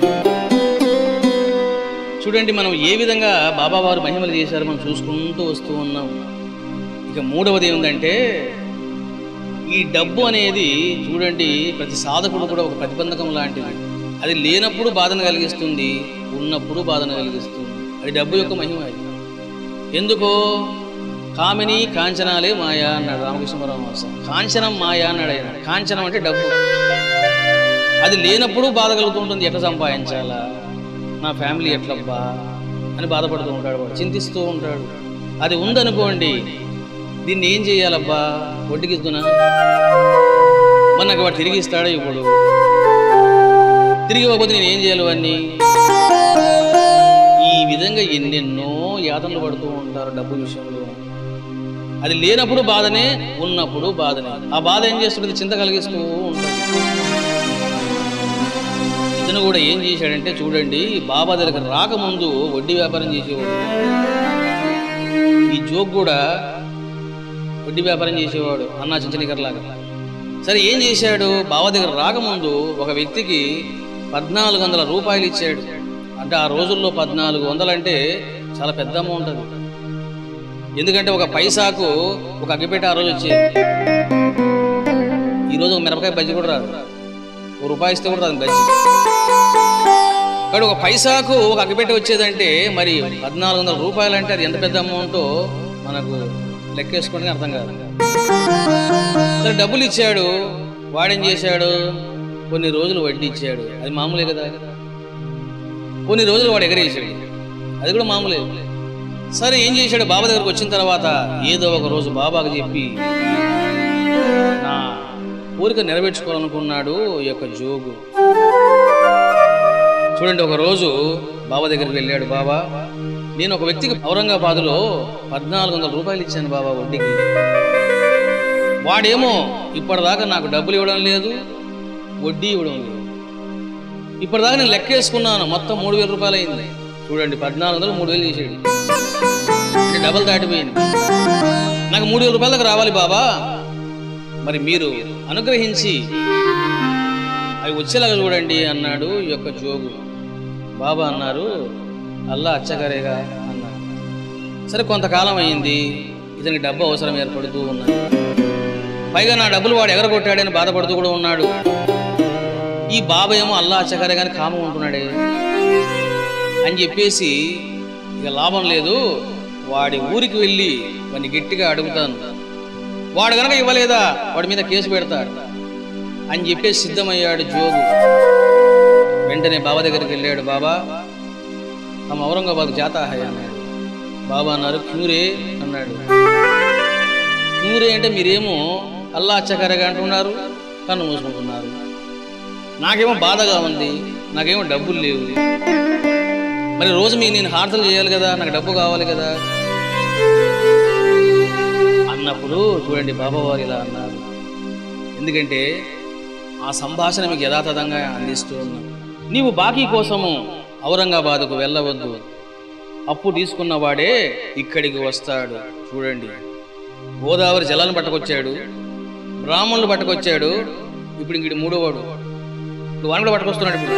చూడండి మనం ఏ విధంగా బాబావారు మహిమలు చేశారో మనం చూసుకుంటూ వస్తూ ఉన్నాం ఇక మూడవది ఏంటంటే ఈ డబ్బు అనేది చూడండి ప్రతి సాధకుడు కూడా ఒక ప్రతిబంధకం లాంటిది అది లేనప్పుడు బాధను కలిగిస్తుంది ఉన్నప్పుడు బాధను కలిగిస్తుంది అది డబ్బు యొక్క మహిమ అది ఎందుకో కామిని కాంచనాలే మాయా అన్నాడు రామకృష్ణ పరమహంస కాంచనం మాయా అన్నాడు ఆయన కాంచనం అంటే డబ్బు అది లేనప్పుడు బాధ కలుగుతుంటుంది ఎట్లా సంపాదించాలా నా ఫ్యామిలీ ఎట్లబ్బా అని బాధపడుతూ ఉంటాడు వాడు చింతిస్తూ ఉంటాడు అది ఉందనుకోండి దీన్ని ఏం చేయాలబ్బా వడ్డీకి ఇస్తున్నా మనకు వాడు తిరిగి ఇస్తాడా ఇప్పుడు తిరిగి ఇవ్వకపోతే నేను ఏం చేయాలి వాడిని ఈ విధంగా ఎన్నెన్నో యాతనలు పడుతూ ఉంటారు డబ్బు విషయంలో అది లేనప్పుడు బాధనే ఉన్నప్పుడు బాధనే ఆ బాధ ఏం చేస్తుంది చింత కలిగిస్తూ ఉంటుంది ఇతను కూడా ఏం చేశాడంటే చూడండి బాబా దగ్గర రాకముందు వడ్డీ వ్యాపారం చేసేవాడు ఈ జోక్ కూడా వడ్డీ వ్యాపారం చేసేవాడు అన్నా చించనికర్లాగా సరే ఏం చేశాడు బాబా దగ్గర రాకముందు ఒక వ్యక్తికి పద్నాలుగు వందల రూపాయలు ఇచ్చాడు అంటే ఆ రోజుల్లో పద్నాలుగు వందలు అంటే చాలా పెద్ద అమౌంట్ అది ఎందుకంటే ఒక పైసాకు ఒక అగ్గిపెట్ట ఆ రోజు వచ్చేది ఈరోజు ఒక మిరపకాయ బజ్జి కూడా రాదు ఒక రూపాయి ఇస్తే కూడా రాదు బజ్జి కాబట్టి ఒక పైసాకు ఒక అగ్గిపెట్టి వచ్చేదంటే మరి పద్నాలుగు వందల రూపాయలు అంటే అది ఎంత పెద్ద అమౌంటో మనకు లెక్కేసుకోవడానికి అర్థం కాదు సరే డబ్బులు ఇచ్చాడు వాడేం చేశాడు కొన్ని రోజులు వడ్డీ ఇచ్చాడు అది మామూలే కదా కొన్ని రోజులు వాడు ఎగరేసాడు అది కూడా మామూలే సరే ఏం చేశాడు బాబా దగ్గరకు వచ్చిన తర్వాత ఏదో ఒక రోజు బాబాకు చెప్పి నా కోరిక నెరవేర్చుకోవాలనుకున్నాడు ఈ యొక్క జోగు చూడండి ఒక రోజు బాబా దగ్గరికి వెళ్ళాడు బాబా నేను ఒక వ్యక్తికి ఔరంగాబాదులో పద్నాలుగు వందల రూపాయలు ఇచ్చాను బాబా వడ్డీకి వాడేమో ఇప్పటిదాకా నాకు డబ్బులు ఇవ్వడం లేదు వడ్డీ ఇవ్వడం లేదు ఇప్పటిదాకా నేను లెక్కేసుకున్నాను మొత్తం మూడు వేల రూపాయలు అయింది చూడండి పద్నాలుగు వందలు మూడు వేలు చేసాడు అంటే డబల్ దాటిపోయింది నాకు మూడు వేల రూపాయల దాకా రావాలి బాబా మరి మీరు అనుగ్రహించి అవి వచ్చేలాగా చూడండి అన్నాడు ఈ యొక్క జోగు బాబా అన్నారు అల్లా అచ్చగారేగా అన్నారు సరే కొంతకాలం అయింది ఇతనికి డబ్బు అవసరం ఏర్పడుతూ ఉన్నది పైగా నా డబ్బులు వాడు ఎగరగొట్టాడని బాధపడుతూ కూడా ఉన్నాడు ఈ బాబా ఏమో అల్లా అచ్చగారే కానీ కామం ఉంటున్నాడే అని చెప్పేసి ఇక లాభం లేదు వాడి ఊరికి వెళ్ళి వాడిని గట్టిగా అడుగుతాను వాడు గనక ఇవ్వలేదా వాడి మీద కేసు పెడతాడు అని చెప్పేసి సిద్ధమయ్యాడు జోగు వెంటనే బాబా దగ్గరికి వెళ్ళాడు బాబా తమ ఔరంగాబాద్ జాతాహయ అన్నాడు బాబా అన్నారు క్యూరే అన్నాడు క్యూరే అంటే మీరేమో అల్లా అచ్చకరగా అంటున్నారు కన్ను మూసుకుంటున్నారు నాకేమో బాధగా ఉంది నాకేమో డబ్బులు లేవు మరి రోజు మీకు నేను హారతలు చేయాలి కదా నాకు డబ్బు కావాలి కదా అన్నప్పుడు చూడండి బాబా వారు ఇలా అన్నారు ఎందుకంటే ఆ సంభాషణ మీకు యథాతథంగా అందిస్తూ ఉన్నాం నీవు బాకీ కోసము ఔరంగాబాద్కు వెళ్ళవద్దు అప్పు తీసుకున్న వాడే ఇక్కడికి వస్తాడు చూడండి గోదావరి జలాన్ని పట్టుకొచ్చాడు బ్రాహ్మణులు పట్టుకొచ్చాడు ఇప్పుడు ఇంకటి మూడోవాడు ఇప్పుడు వాడిని కూడా పట్టుకొస్తున్నాడు ఇప్పుడు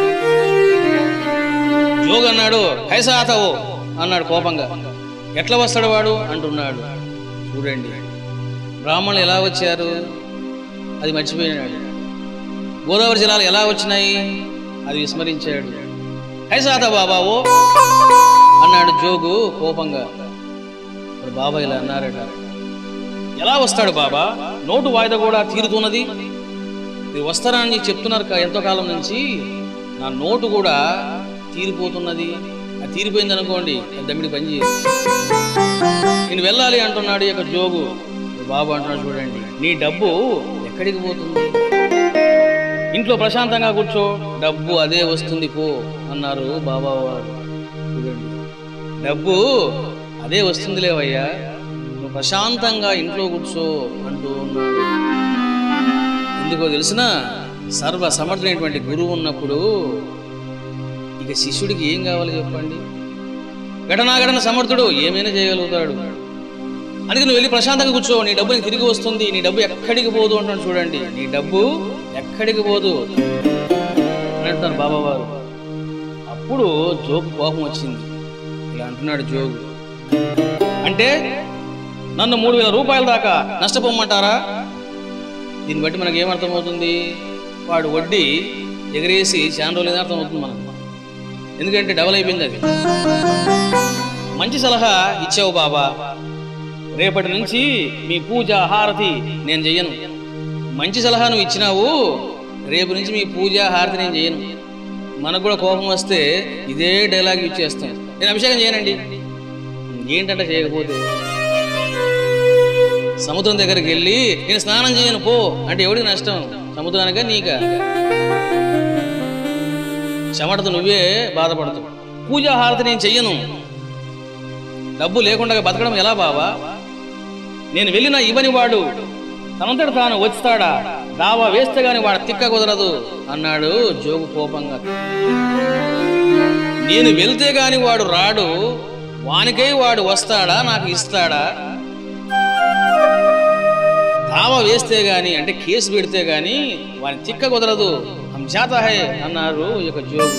జోగ్ అన్నాడు కైసా ఆతావో అన్నాడు కోపంగా ఎట్లా వస్తాడు వాడు అంటున్నాడు చూడండి బ్రాహ్మణులు ఎలా వచ్చారు అది మర్చిపోయినాడు గోదావరి జిల్లాలు ఎలా వచ్చినాయి అది విస్మరించాడు కైసాత బాబావో అన్నాడు జోగు కోపంగా ఇప్పుడు బాబా ఇలా అన్నారట ఎలా వస్తాడు బాబా నోటు వాయిదా కూడా తీరుతున్నది మీరు వస్తారని చెప్తున్నారు కా- ఎంతో కాలం నుంచి నా నోటు కూడా తీరిపోతున్నది అది తీరిపోయింది అనుకోండి అది దమ్మిడి పని చేయదు నేను వెళ్ళాలి అంటున్నాడు ఈ యొక్క జోగు బాబు అంటున్నాడు చూడండి నీ డబ్బు ఎక్కడికి పోతుంది ఇంట్లో ప్రశాంతంగా కూర్చో డబ్బు అదే వస్తుంది పో అన్నారు బాబా వారు చూడండి డబ్బు అదే వస్తుందిలేవయ్యా నువ్వు ప్రశాంతంగా ఇంట్లో కూర్చో అంటూ ఉన్నాడు ఎందుకో తెలిసిన సర్వ సమర్థుడైనటువంటి గురువు ఉన్నప్పుడు ఇక శిష్యుడికి ఏం కావాలి చెప్పండి ఘటనాఘటన సమర్థుడు ఏమైనా చేయగలుగుతాడు అందుకే నువ్వు వెళ్ళి ప్రశాంతంగా కూర్చో నీ డబ్బు నీకు తిరిగి వస్తుంది నీ డబ్బు ఎక్కడికి పోదు అంటాడు చూడండి నీ డబ్బు ఎక్కడికి పోదు అని అంటున్నారు బాబా వారు అప్పుడు జోగు కోపం వచ్చింది ఇలా అంటున్నాడు జోగు అంటే నన్ను మూడు వేల రూపాయల దాకా నష్టపోమంటారా దీన్ని బట్టి మనకి ఏమర్థమవుతుంది వాడు వడ్డీ ఎగరేసి చాలా రోజులు అర్థమవుతుంది మనకు ఎందుకంటే డబల్ అయిపోయింది అది మంచి సలహా ఇచ్చావు బాబా రేపటి నుంచి మీ పూజ హారతి నేను చెయ్యను మంచి సలహా నువ్వు ఇచ్చినావు రేపు నుంచి మీ పూజ హారతి నేను చేయను మనకు కూడా కోపం వస్తే ఇదే డైలాగ్ ఇచ్చేస్తాం నేను అభిషేకం చేయనండి ఏంటంటే చేయకపోతే సముద్రం దగ్గరికి వెళ్ళి నేను స్నానం చేయను పో అంటే ఎవడికి నష్టం సముద్రానికా నీకా చెమటతో నువ్వే బాధపడతావు పూజా హారతి నేను చెయ్యను డబ్బు లేకుండా బతకడం ఎలా బావా నేను వెళ్ళిన ఇవ్వని వాడు తనంతట తాను వచ్చాడా దావా వేస్తే గాని వాడు తిక్క కుదరదు అన్నాడు జోగు కోపంగా నేను వెళ్తే గాని వాడు రాడు వానికై వాడు వస్తాడా నాకు ఇస్తాడా దావా వేస్తే గాని అంటే కేసు పెడితే గాని వాని తిక్క కుదరదు హం జాతా హై అన్నారు ఈ యొక్క జోగు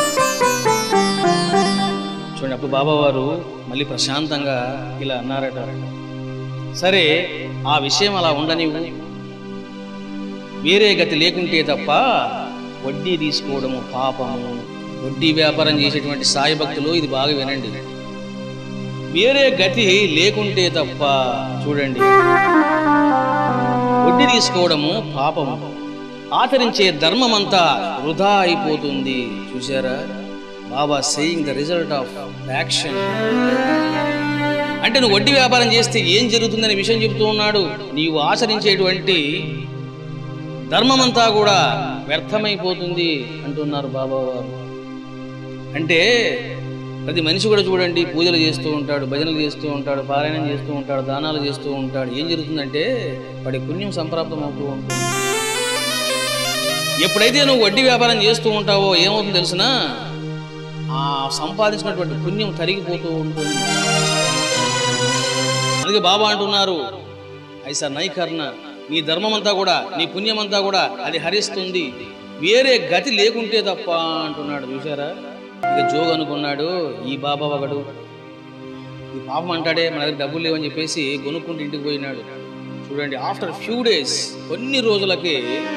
చూడండి అప్పుడు బాబా వారు మళ్ళీ ప్రశాంతంగా ఇలా అన్నారట సరే ఆ విషయం అలా ఉండనివ్వు వేరే గతి లేకుంటే తప్ప వడ్డీ తీసుకోవడము పాపము వడ్డీ వ్యాపారం చేసేటువంటి సాయి భక్తులు ఇది బాగా వినండి వేరే గతి లేకుంటే తప్ప చూడండి వడ్డీ తీసుకోవడము పాపము ఆచరించే ధర్మమంతా వృధా అయిపోతుంది చూసారా Baba saying the result of action అంటే నువ్వు వడ్డీ వ్యాపారం చేస్తే ఏం జరుగుతుందనే విషయం చెబుతూ ఉన్నాడు నీవు ఆచరించేటువంటి ధర్మమంతా కూడా వ్యర్థమైపోతుంది అంటున్నారు బాబా వారు అంటే ప్రతి మనిషి కూడా చూడండి పూజలు చేస్తూ ఉంటాడు భజనలు చేస్తూ ఉంటాడు పారాయణం చేస్తూ ఉంటాడు దానాలు చేస్తూ ఉంటాడు ఏం జరుగుతుందంటే వాడి పుణ్యం సంప్రాప్తం అవుతూ ఉంటుంది ఎప్పుడైతే నువ్వు వడ్డీ వ్యాపారం చేస్తూ ఉంటావో ఏమవుతుందో తెలిసినా ఆ సంపాదించినటువంటి పుణ్యం తరిగిపోతూ ఉంటుంది అందుకే బాబా అంటున్నారు ఐసా నైకర్ణ నీ ధర్మమంతా కూడా నీ పుణ్యమంతా కూడా అది హరిస్తుంది వేరే గతి లేకుంటే తప్ప అంటున్నాడు చూసారా ఇక జోగు అనుకున్నాడు ఈ బాబా ఒకడు ఈ పాపం అంటాడే మన దగ్గర డబ్బులు లేవని చెప్పేసి కొనుక్కుంటూ ఇంటికి పోయినాడు చూడండి ఆఫ్టర్ ఫ్యూ డేస్ కొన్ని రోజులకి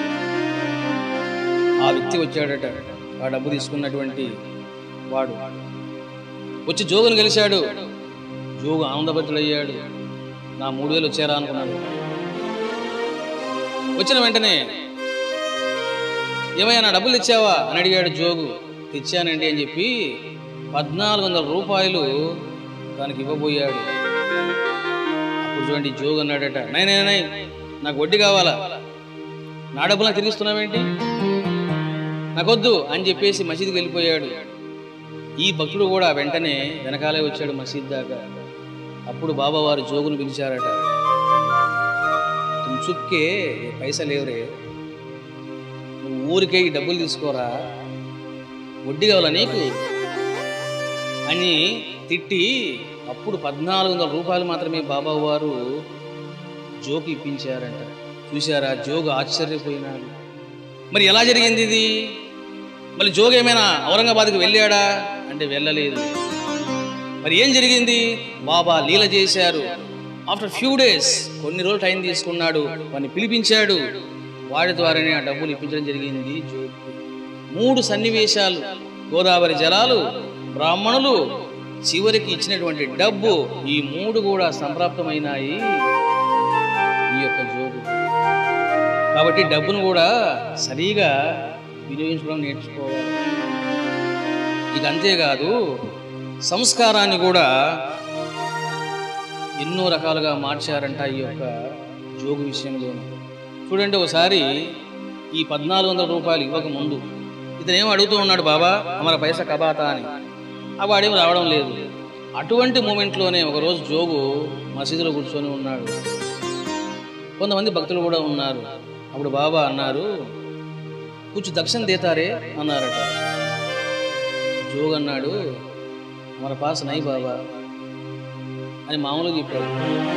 ఆ వ్యక్తి వచ్చాడట ఆ డబ్బు తీసుకున్నటువంటి వాడు వచ్చి జోగును కలిశాడు జోగు ఆనందభద్రుడయ్యాడు నా మూడు వేలు వచ్చారా అనుకున్నాడు వచ్చిన వెంటనే ఏమయ్యా నా డబ్బులు ఇచ్చావా అని అడిగాడు జోగు తెచ్చానండి అని చెప్పి పద్నాలుగు వందల రూపాయలు దానికి ఇవ్వబోయాడు అప్పుడు చూడండి జోగు అన్నాడట నై నై నై నాకు వడ్డీ కావాలా నా డబ్బులు నాకు తిరిగిస్తున్నావేంటి నాకొద్దు అని చెప్పేసి మసీదుకి వెళ్ళిపోయాడు ఈ భక్తుడు కూడా వెంటనే వెనకాలే వచ్చాడు మసీద్ దాకా అప్పుడు బాబా వారు జోగును పిలిచారట తుమ్ చుక్కే పైసా లేవురే నువ్వు ఊరికే ఈ డబ్బులు తీసుకోరా వడ్డీ కావాలా నీకు అని తిట్టి అప్పుడు పద్నాలుగు వందల రూపాయలు మాత్రమే బాబా వారు జోకి ఇప్పించారంట చూశారా జోగు ఆశ్చర్యపోయినాడు మరి ఎలా జరిగింది ఇది మళ్ళీ జోగు ఏమైనా ఔరంగాబాద్కి వెళ్ళాడా అంటే వెళ్ళలేదు మరి ఏం జరిగింది బాబా లీల చేశారు ఆఫ్టర్ ఫ్యూ డేస్ కొన్ని రోజులు టైం తీసుకున్నాడు వాడిని పిలిపించాడు వాడి ద్వారానే ఆ డబ్బులు ఇప్పించడం జరిగింది జోగు మూడు సన్నివేశాలు గోదావరి జలాలు బ్రాహ్మణులు చివరికి ఇచ్చినటువంటి డబ్బు ఈ మూడు కూడా సంప్రాప్తమైనాయి ఈ యొక్క జోగు కాబట్టి డబ్బును కూడా సరిగా వినియోగించడం నేర్చుకోవాలి ఇక అంతేకాదు సంస్కారాన్ని కూడా ఎన్నో రకాలుగా మార్చారంట ఈ యొక్క జోగు విషయంలో చూడండి ఒకసారి ఈ పద్నాలుగు వందల రూపాయలు ఇవ్వక ముందు ఇతను ఏమో అడుగుతూ ఉన్నాడు బాబా మన పైసా కబాతా అని ఆ వాడేం రావడం లేదు అటువంటి మూమెంట్లోనే ఒకరోజు జోగు మసీదులో కూర్చొని ఉన్నాడు కొంతమంది భక్తులు కూడా ఉన్నారు అప్పుడు బాబా అన్నారు కూర్చు దక్షిణ దేతారే అన్నారట జోగ్ అన్నాడు మన పాస్ నై బాబా అని మామూలుగా చెప్పాడు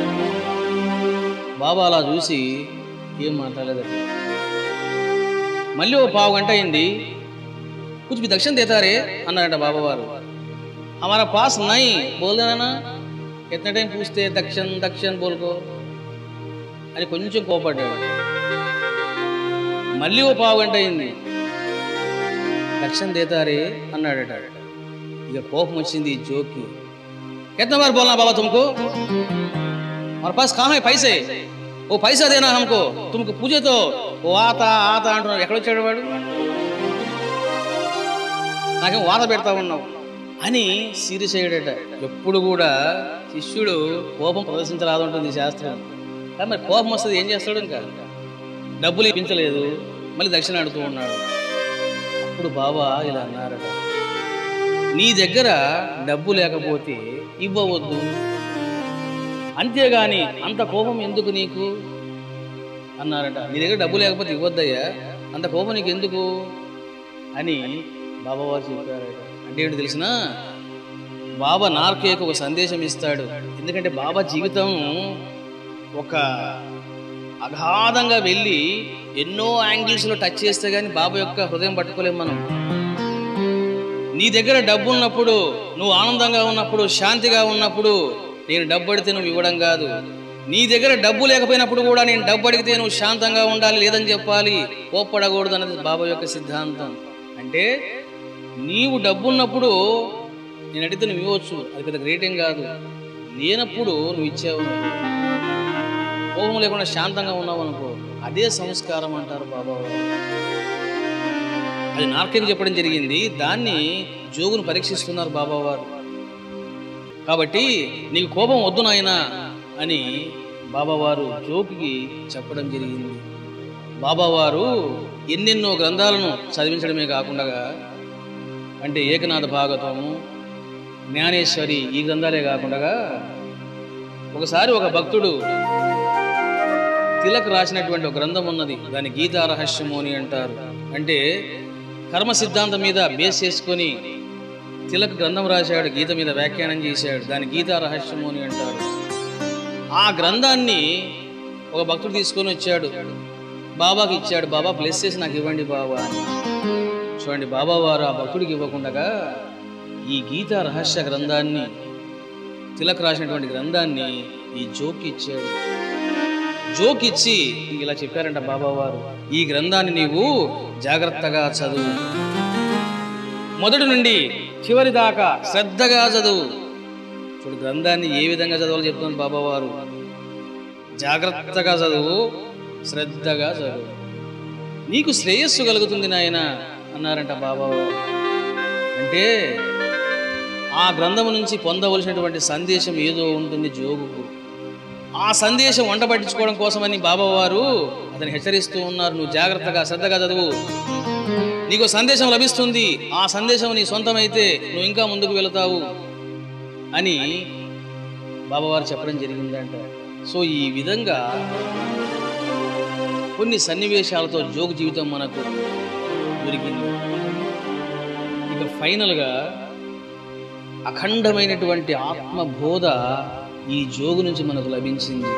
బాబా అలా చూసి ఏం మాట్లాడలేదట మళ్ళీ ఓ పావు గంట అయింది कुछ भी दक्षिण देता रे అన్నారట బాబా వారు हमारा पास नहीं बोल देना ना कितने टाइम पूछते दक्षिण दक्षिण बोल को అని కొంచెం కోపడ్డాడు మళ్ళీ ఓ పావు గంట అయింది దక్షిణ దేతారే అన్నాడట ఇక కోపం వచ్చింది ఈ జోక్కి कितना बार बोलना बाबा तुमको हमारे पास कहाँ है पैसे वो पैसा देना हमको तुमको पूछे तो वो आता आता అంటున్నాడు ఎక్కడ వచ్చాడు వాడు నాకేం వాత పెడతా ఉన్నావు అని సీరియస్ అయ్యాడట ఎప్పుడు కూడా శిష్యుడు కోపం ప్రదర్శించరాదు ఉంటుంది ఈ శాస్త్రం కానీ మరి కోపం వస్తుంది ఏం చేస్తాడు ఇంకా డబ్బులు ఇప్పించలేదు మళ్ళీ దక్షిణ అడుగుతూ ఉన్నాడు అప్పుడు బాబా ఇలా అన్నారట నీ దగ్గర డబ్బు లేకపోతే ఇవ్వవద్దు అంతేగాని అంత కోపం ఎందుకు నీకు అన్నారట నీ దగ్గర డబ్బు లేకపోతే ఇవ్వద్దయ్యా అంత కోపం నీకు ఎందుకు అని బాబావారు చెప్పారట అంటే ఏంటి తెలిసిన బాబా నార్కేకు ఒక సందేశం ఇస్తాడు ఎందుకంటే బాబా జీవితం ఒక అగాధంగా వెళ్ళి ఎన్నో యాంగిల్స్లో టచ్ చేస్తే కానీ బాబా యొక్క హృదయం పట్టుకోలేం మనం నీ దగ్గర డబ్బు ఉన్నప్పుడు నువ్వు ఆనందంగా ఉన్నప్పుడు శాంతిగా ఉన్నప్పుడు నేను డబ్బు అడిగితే నువ్వు ఇవ్వడం కాదు నీ దగ్గర డబ్బు లేకపోయినప్పుడు కూడా నేను డబ్బు అడిగితే నువ్వు శాంతంగా ఉండాలి లేదని చెప్పాలి కోప్పడకూడదు అన్నది బాబా యొక్క సిద్ధాంతం అంటే నీవు డబ్బు ఉన్నప్పుడు నేను అడిగితే నువ్వు ఇవ్వచ్చు అది పెద్ద గ్రేట్ ఏం కాదు లేనప్పుడు నువ్వు ఇచ్చావు కోపం లేకుండా శాంతంగా ఉన్నావు అనుకో అదే సంస్కారం అంటారు బాబా వారు. అది నార్కెకి చెప్పడం జరిగింది దాన్ని జోగును పరీక్షిస్తున్నారు బాబా వారు కాబట్టి నీకు కోపం వద్దు నాయనా అని బాబావారు జోగికి చెప్పడం జరిగింది బాబావారు ఎన్నెన్నో గ్రంథాలను చదివించడమే కాకుండా అంటే ఏకనాథ భాగవతము జ్ఞానేశ్వరి ఈ గ్రంథాలే కాకుండా ఒకసారి ఒక భక్తుడు తిలక్ రాసినటువంటి ఒక గ్రంథం ఉన్నది దాని గీతా రహస్యము అని అంటారు అంటే కర్మ సిద్ధాంతం మీద బేస్ చేసుకొని తిలక్ గ్రంథం రాశాడు గీత మీద వ్యాఖ్యానం చేశాడు దాని గీతా రహస్యము అని అంటారు ఆ గ్రంథాన్ని ఒక భక్తుడు తీసుకొని వచ్చాడు బాబాకి ఇచ్చాడు బాబా బ్లెస్ చేసి నాకు ఇవ్వండి బాబా అని చూడండి బాబా వారు ఆ భక్తుడికి ఇవ్వకుండా ఈ గీత రహస్య గ్రంథాన్ని తిలక్ రాసినటువంటి గ్రంథాన్ని ఈ జోక్ ఇచ్చాడు జోక్ ఇచ్చి ఇలా చెప్పారంట బాబా వారు ఈ గ్రంథాన్ని నీవు జాగ్రత్తగా చదువు మొదటి నుండి చివరి దాకా శ్రద్ధగా చదువు చూడు గ్రంథాన్ని ఏ విధంగా చదవాలో చెప్తున్నారు బాబా వారు జాగ్రత్తగా చదువు శ్రద్ధగా చదువు నీకు శ్రేయస్సు కలుగుతుంది నాయన అన్నారంట బాబా వారు అంటే ఆ గ్రంథము నుంచి పొందవలసినటువంటి సందేశం ఏదో ఉంటుంది జోగుకు ఆ సందేశం వంట పట్టించుకోవడం కోసమని బాబా వారు అతన్ని హెచ్చరిస్తూ ఉన్నారు నువ్వు జాగ్రత్తగా శ్రద్ధగా చదువు నీకు సందేశం లభిస్తుంది ఆ సందేశం నీ సొంతమైతే నువ్వు ఇంకా ముందుకు వెళతావు అని బాబావారు చెప్పడం జరిగిందంట సో ఈ విధంగా కొన్ని సన్నివేశాలతో జోగు జీవితం మనకు దొరికింది ఇక ఫైనల్గా అఖండమైనటువంటి ఆత్మబోధ ఈ జోగు నుంచి మనకు లభించింది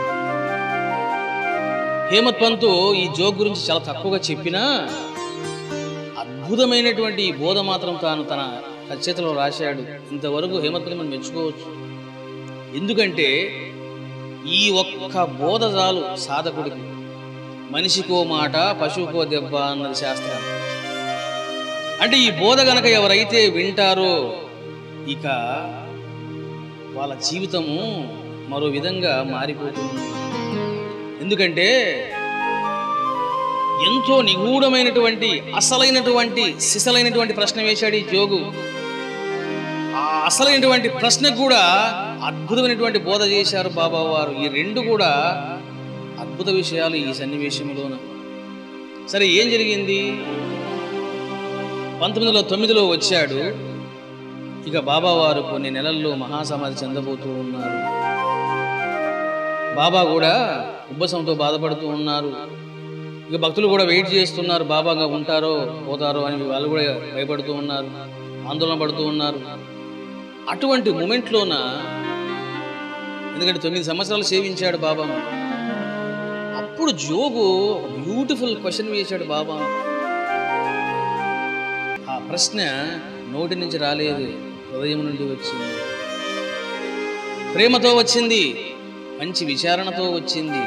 హేమత్ పంతు ఈ జోగ్ గురించి చాలా తక్కువగా చెప్పినా అద్భుతమైనటువంటి ఈ బోధ మాత్రం తాను తన రచయితలో రాశాడు ఇంతవరకు హేమత్ పంత్ మనం మెచ్చుకోవచ్చు ఎందుకంటే ఈ ఒక్క బోధ చాలు సాధకుడికి మనిషికో మాట పశువుకో దెబ్బ అన్నది శాస్త్రం అంటే ఈ బోధ గనక ఎవరైతే వింటారో ఇక వాళ్ళ జీవితము మరో విధంగా మారిపోతుంది ఎందుకంటే ఎంతో నిగూఢమైనటువంటి అసలైనటువంటి సిసలైనటువంటి ప్రశ్న వేశాడు ఈ జోగు ఆ అసలైనటువంటి ప్రశ్నకు కూడా అద్భుతమైనటువంటి బోధ చేశారు బాబా వారు ఈ రెండు కూడా అద్భుత విషయాలు ఈ సన్నివేశంలోన సరే ఏం జరిగింది పంతొమ్మిది వందల తొమ్మిదిలో వచ్చాడు ఇక బాబా వారు కొన్ని నెలల్లో మహాసమాధి చెందబోతూ ఉన్నారు బాబా కూడా ఉబ్బసంతో బాధపడుతూ ఉన్నారు ఇక భక్తులు కూడా వెయిట్ చేస్తున్నారు బాబాగా ఉంటారో పోతారో అని వాళ్ళు కూడా భయపడుతూ ఉన్నారు ఆందోళన పడుతూ ఉన్నారు అటువంటి మూమెంట్లోన ఎందుకంటే తొమ్మిది సంవత్సరాలు సేవించాడు బాబా అప్పుడు జోగు బ్యూటిఫుల్ క్వశ్చన్ వేశాడు బాబా ఆ ప్రశ్న నోటి నుంచి రాలేదు హృదయం నుండి వచ్చింది ప్రేమతో వచ్చింది మంచి విచారణతో వచ్చింది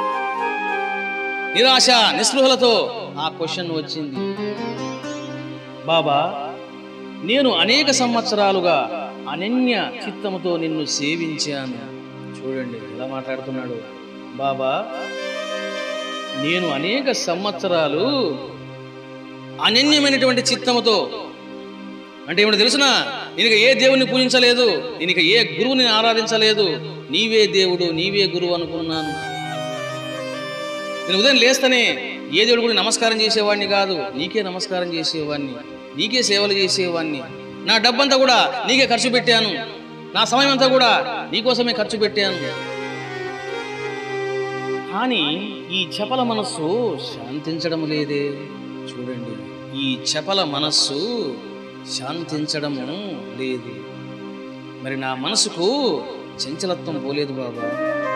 నిరాశ నిస్పృహలతో ఆ క్వశ్చన్ వచ్చింది బాబా నేను అనేక సంవత్సరాలుగా అనన్య చిత్తముతో నిన్ను సేవించాను చూడండి ఎలా మాట్లాడుతున్నాడు బాబా నేను అనేక సంవత్సరాలు అనన్యమైనటువంటి చిత్తముతో అంటే ఏమిటో తెలుసునా నేను ఇక ఏ దేవుణ్ణి పూజించలేదు నేను ఇక ఏ గురువుని ఆరాధించలేదు నీవే దేవుడు నీవే గురువు అనుకున్నాను నేను ఉదయం లేస్తేనే ఏ దేవుడు కూడా నమస్కారం చేసేవాడిని కాదు నీకే నమస్కారం చేసేవాడిని నీకే సేవలు చేసేవాడిని నా డబ్బంతా కూడా నీకే ఖర్చు పెట్టాను నా సమయం అంతా కూడా నీకోసమే ఖర్చు పెట్టాను కానీ ఈ చపల మనస్సు శాంతించడం లేదే చూడండి ఈ చపల మనస్సు శాంతించడము లేదు మరి నా మనసుకు చంచలత్వం పోలేదు బాబా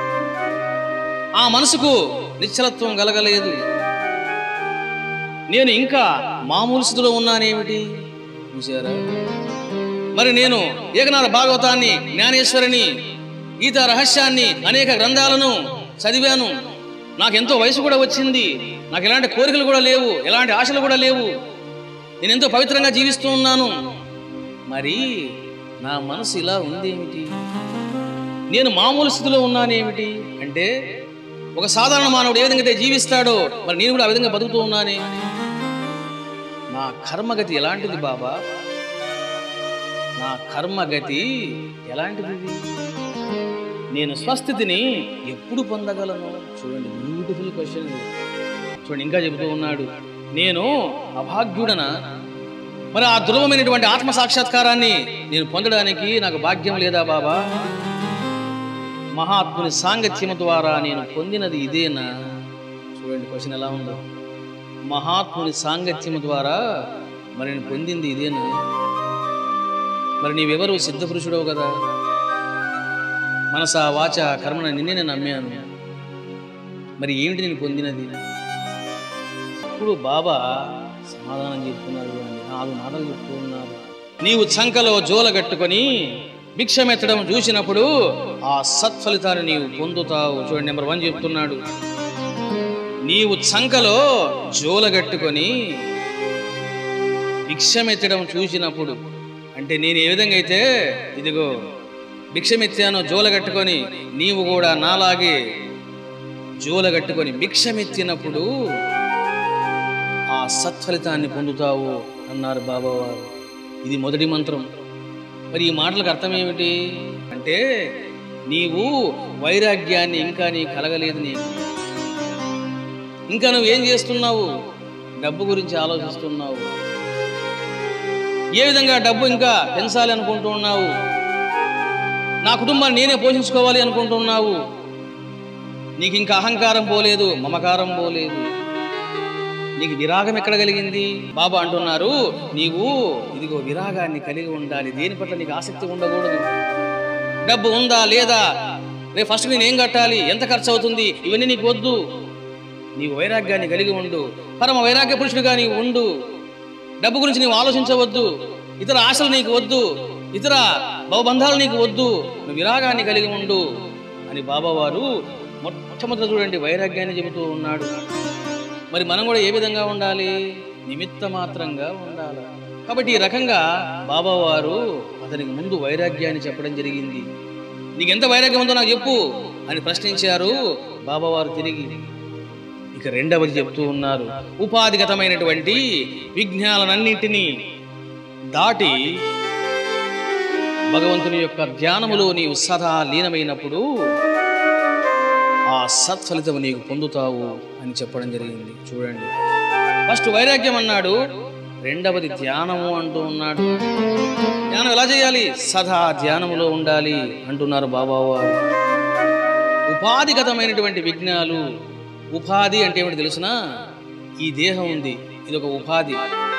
ఆ మనసుకు నిశ్చలత్వం కలగలేదు నేను ఇంకా మామూలు స్థితిలో ఉన్నానేమిటి చూసారా మరి నేను ఏకనాథ భాగవతాన్ని జ్ఞానేశ్వరిని గీత రహస్యాన్ని అనేక గ్రంథాలను చదివాను నాకెంతో వయసు కూడా వచ్చింది నాకు ఎలాంటి కోరికలు కూడా లేవు ఎలాంటి ఆశలు కూడా లేవు నేను ఎంతో పవిత్రంగా జీవిస్తూ ఉన్నాను మరి నా మనసు ఇలా ఉందేమిటి నేను మామూలు స్థితిలో ఉన్నానేమిటి అంటే ఒక సాధారణ మానవుడు ఏ విధంగా అయితే జీవిస్తాడో మరి నేను కూడా ఆ విధంగా బతుకుతూ ఉన్నానే నా కర్మగతి ఎలాంటిది బాబా నా కర్మగతి ఎలాంటిది ఇది? నేను స్వస్థితిని ఎప్పుడు పొందగలను చూడండి బ్యూటిఫుల్ క్వశ్చన్ ఇది చూడండి ఇంకా చెబుతూ ఉన్నాడు నేను అభాగ్యుడన మరి ఆ దుర్లభమైనటువంటి ఆత్మ సాక్షాత్కారాన్ని నేను పొందడానికి నాకు భాగ్యం లేదా బాబా మహాత్ముని సాంగత్యము ద్వారా నేను పొందినది ఇదేనా చూడండి క్వశ్చన్ ఎలా ఉందో మహాత్ముని సాంగత్యము ద్వారా మరి నేను పొందింది ఇదేనా మరి నీవెవరు సిద్ధపురుషుడవు కదా మనస వాచ కర్మన నిన్నే నేను నమ్మాను మరి ఏమిటి నేను పొందినది ఇప్పుడు బాబా సమాధానం చెప్తున్నారు చూడండి నాలుగు మాటలు చెప్తూ ఉన్నారు నీవు చంకలో జోల కట్టుకొని భిక్షమెత్తడం చూసినప్పుడు ఆ సత్ఫలితాన్ని నీవు పొందుతావు చూడండి నెంబర్ వన్ చెప్తున్నాడు నీవు చంకలో జోలగట్టుకొని భిక్షమెత్తడం చూసినప్పుడు అంటే నేను ఏ విధంగా అయితే ఇదిగో భిక్షమెత్తానో జోలగట్టుకొని నీవు కూడా నాలాగే జోలగట్టుకొని భిక్షమెత్తినప్పుడు ఆ సత్ఫలితాన్ని పొందుతావు అన్నారు బాబావారు ఇది మొదటి మంత్రం మరి ఈ మాటలకు అర్థం ఏమిటి అంటే నీవు వైరాగ్యాన్ని ఇంకా నీ కలగలేదు నీకు ఇంకా నువ్వు ఏం చేస్తున్నావు డబ్బు గురించి ఆలోచిస్తున్నావు ఏ విధంగా డబ్బు ఇంకా పెంచాలి అనుకుంటూ ఉన్నావు నా కుటుంబాన్ని నేనే పోషించుకోవాలి అనుకుంటున్నావు నీకు ఇంకా అహంకారం పోలేదు మమకారం పోలేదు నీకు విరాగం ఎక్కడ కలిగింది బాబా అంటున్నారు నీవు ఇదిగో విరాగాన్ని కలిగి ఉండాలి దేని పట్ల నీకు ఆసక్తి ఉండకూడదు డబ్బు ఉందా లేదా రేపు ఫస్ట్ నేను ఏం కట్టాలి ఎంత ఖర్చు అవుతుంది ఇవన్నీ నీకు వద్దు నీవు వైరాగ్యాన్ని కలిగి ఉండు పరమ వైరాగ్య పురుషుడిగా నీవు ఉండు డబ్బు గురించి నీవు ఆలోచించవద్దు ఇతర ఆశలు నీకు వద్దు ఇతర భవబంధాలు నీకు వద్దు నువ్వు విరాగాన్ని కలిగి ఉండు అని బాబావారు మొట్టమొదట చూడండి వైరాగ్యాన్ని చెబుతూ ఉన్నాడు మరి మనం కూడా ఏ విధంగా ఉండాలి నిమిత్త మాత్రంగా ఉండాలి కాబట్టి ఈ రకంగా బాబావారు అతనికి ముందు వైరాగ్యాన్ని చెప్పడం జరిగింది నీకు ఎంత వైరాగ్యం ఉందో నాకు చెప్పు అని ప్రశ్నించారు బాబావారు తిరిగి ఇక రెండవది చెప్తూ ఉన్నారు ఉపాధిగతమైనటువంటి విజ్ఞానాలన్నింటినీ దాటి భగవంతుని యొక్క ధ్యానములో నీవు సదా లీనమైనప్పుడు ఆ సత్ఫలితం నీకు పొందుతావు అని చెప్పడం జరిగింది చూడండి ఫస్ట్ వైరాగ్యం అన్నాడు రెండవది ధ్యానము అంటూ ఉన్నాడు ధ్యానం ఎలా చేయాలి సదా ధ్యానములో ఉండాలి అంటున్నారు బాబావారు ఉపాధిగతమైనటువంటి విజ్ఞాలు ఉపాధి అంటే ఏమిటి తెలుసునా ఈ దేహం ఉంది ఇది ఒక ఉపాధి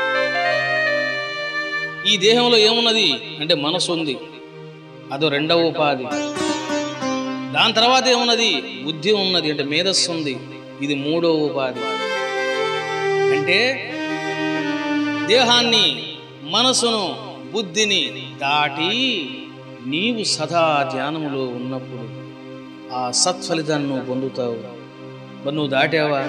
ఈ దేహంలో ఏమున్నది అంటే మనసు ఉంది అదో రెండవ ఉపాధి దాని తర్వాత ఏమున్నది బుద్ధి ఉన్నది అంటే మేధస్సు ఉంది ఇది మూడో ఉపాధి అంటే దేహాన్ని మనసును బుద్ధిని దాటి నీవు సదా ధ్యానములో ఉన్నప్పుడు ఆ సత్ఫలితాన్ని నువ్వు పొందుతావు మరి నువ్వు దాటావా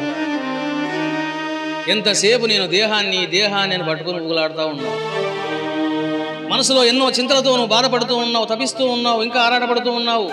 ఎంతసేపు నేను దేహాన్ని దేహాన్ని నేను పట్టుకుని ఊగులాడుతూ ఉన్నావు మనసులో ఎన్నో చింతలతో నువ్వు బాధపడుతూ ఉన్నావు తపిస్తూ ఉన్నావు ఇంకా ఆరాటపడుతూ ఉన్నావు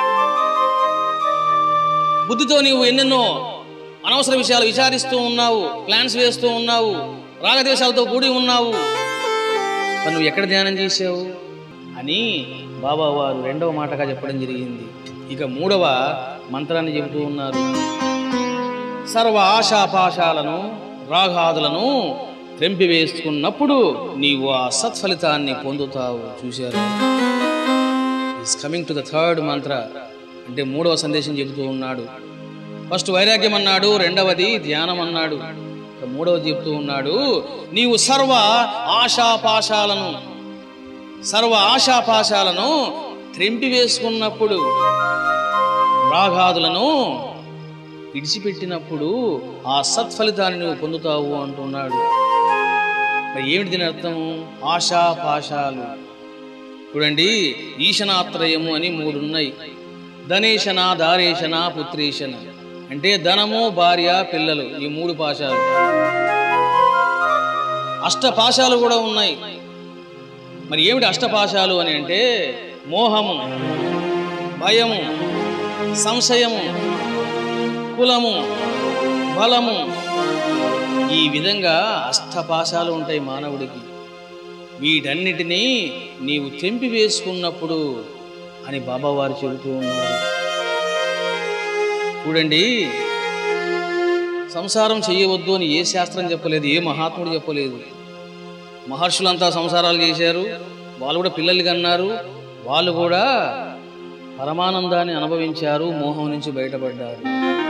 బుద్ధితో నీవు ఎన్నెన్నో అనవసర విషయాలు విచారిస్తూ ఉన్నావు ప్లాన్స్ వేస్తూ ఉన్నావు రాగద్వేషాలతో కూడి ఉన్నావు మరి నువ్వు ఎక్కడ ధ్యానం చేసావు అని బాబా వారు రెండవ మాటగా చెప్పడం జరిగింది ఇక మూడవ మంత్రాన్ని చెబుతూ ఉన్నారు సర్వ ఆశాపాశాలను రాగాదులను తెంపివేసుకున్నప్పుడు నీవు ఆ సత్ఫలితాన్ని పొందుతావు చూశారు is coming to the third mantra అంటే మూడవ సందేశం చెబుతూ ఉన్నాడు ఫస్ట్ వైరాగ్యం అన్నాడు రెండవది ధ్యానం అన్నాడు ఇక మూడవది చెబుతూ ఉన్నాడు నీవు సర్వ ఆశాపాశాలను సర్వ ఆశాపాశాలను త్రెంపివేసుకున్నప్పుడు రాగాదులను విడిచిపెట్టినప్పుడు ఆ సత్ఫలితాన్ని నువ్వు పొందుతావు అంటున్నాడు మరి ఏమిటి దీని అర్థం ఆశాపాశాలు చూడండి ఈశనాత్రయము అని మూడు ఉన్నాయి ధనేశన దారేశన పుత్రీశన అంటే ధనము భార్య పిల్లలు ఈ మూడు పాశాలు అష్టపాశాలు కూడా ఉన్నాయి మరి ఏమిటి అష్టపాశాలు అని అంటే మోహము భయము సంశయము కులము బలము ఈ విధంగా అష్టపాశాలు ఉంటాయి మానవుడికి వీటన్నిటినీ నీవు తెంపి వేసుకున్నప్పుడు అని బాబావారు చెబుతూ ఉన్నారు చూడండి సంసారం చేయవద్దు అని ఏ శాస్త్రం చెప్పలేదు ఏ మహాత్ముడు చెప్పలేదు మహర్షులంతా సంసారాలు చేశారు వాళ్ళు కూడా పిల్లలు కన్నారు వాళ్ళు కూడా పరమానందాన్ని అనుభవించారు మోహం నుంచి బయటపడ్డారు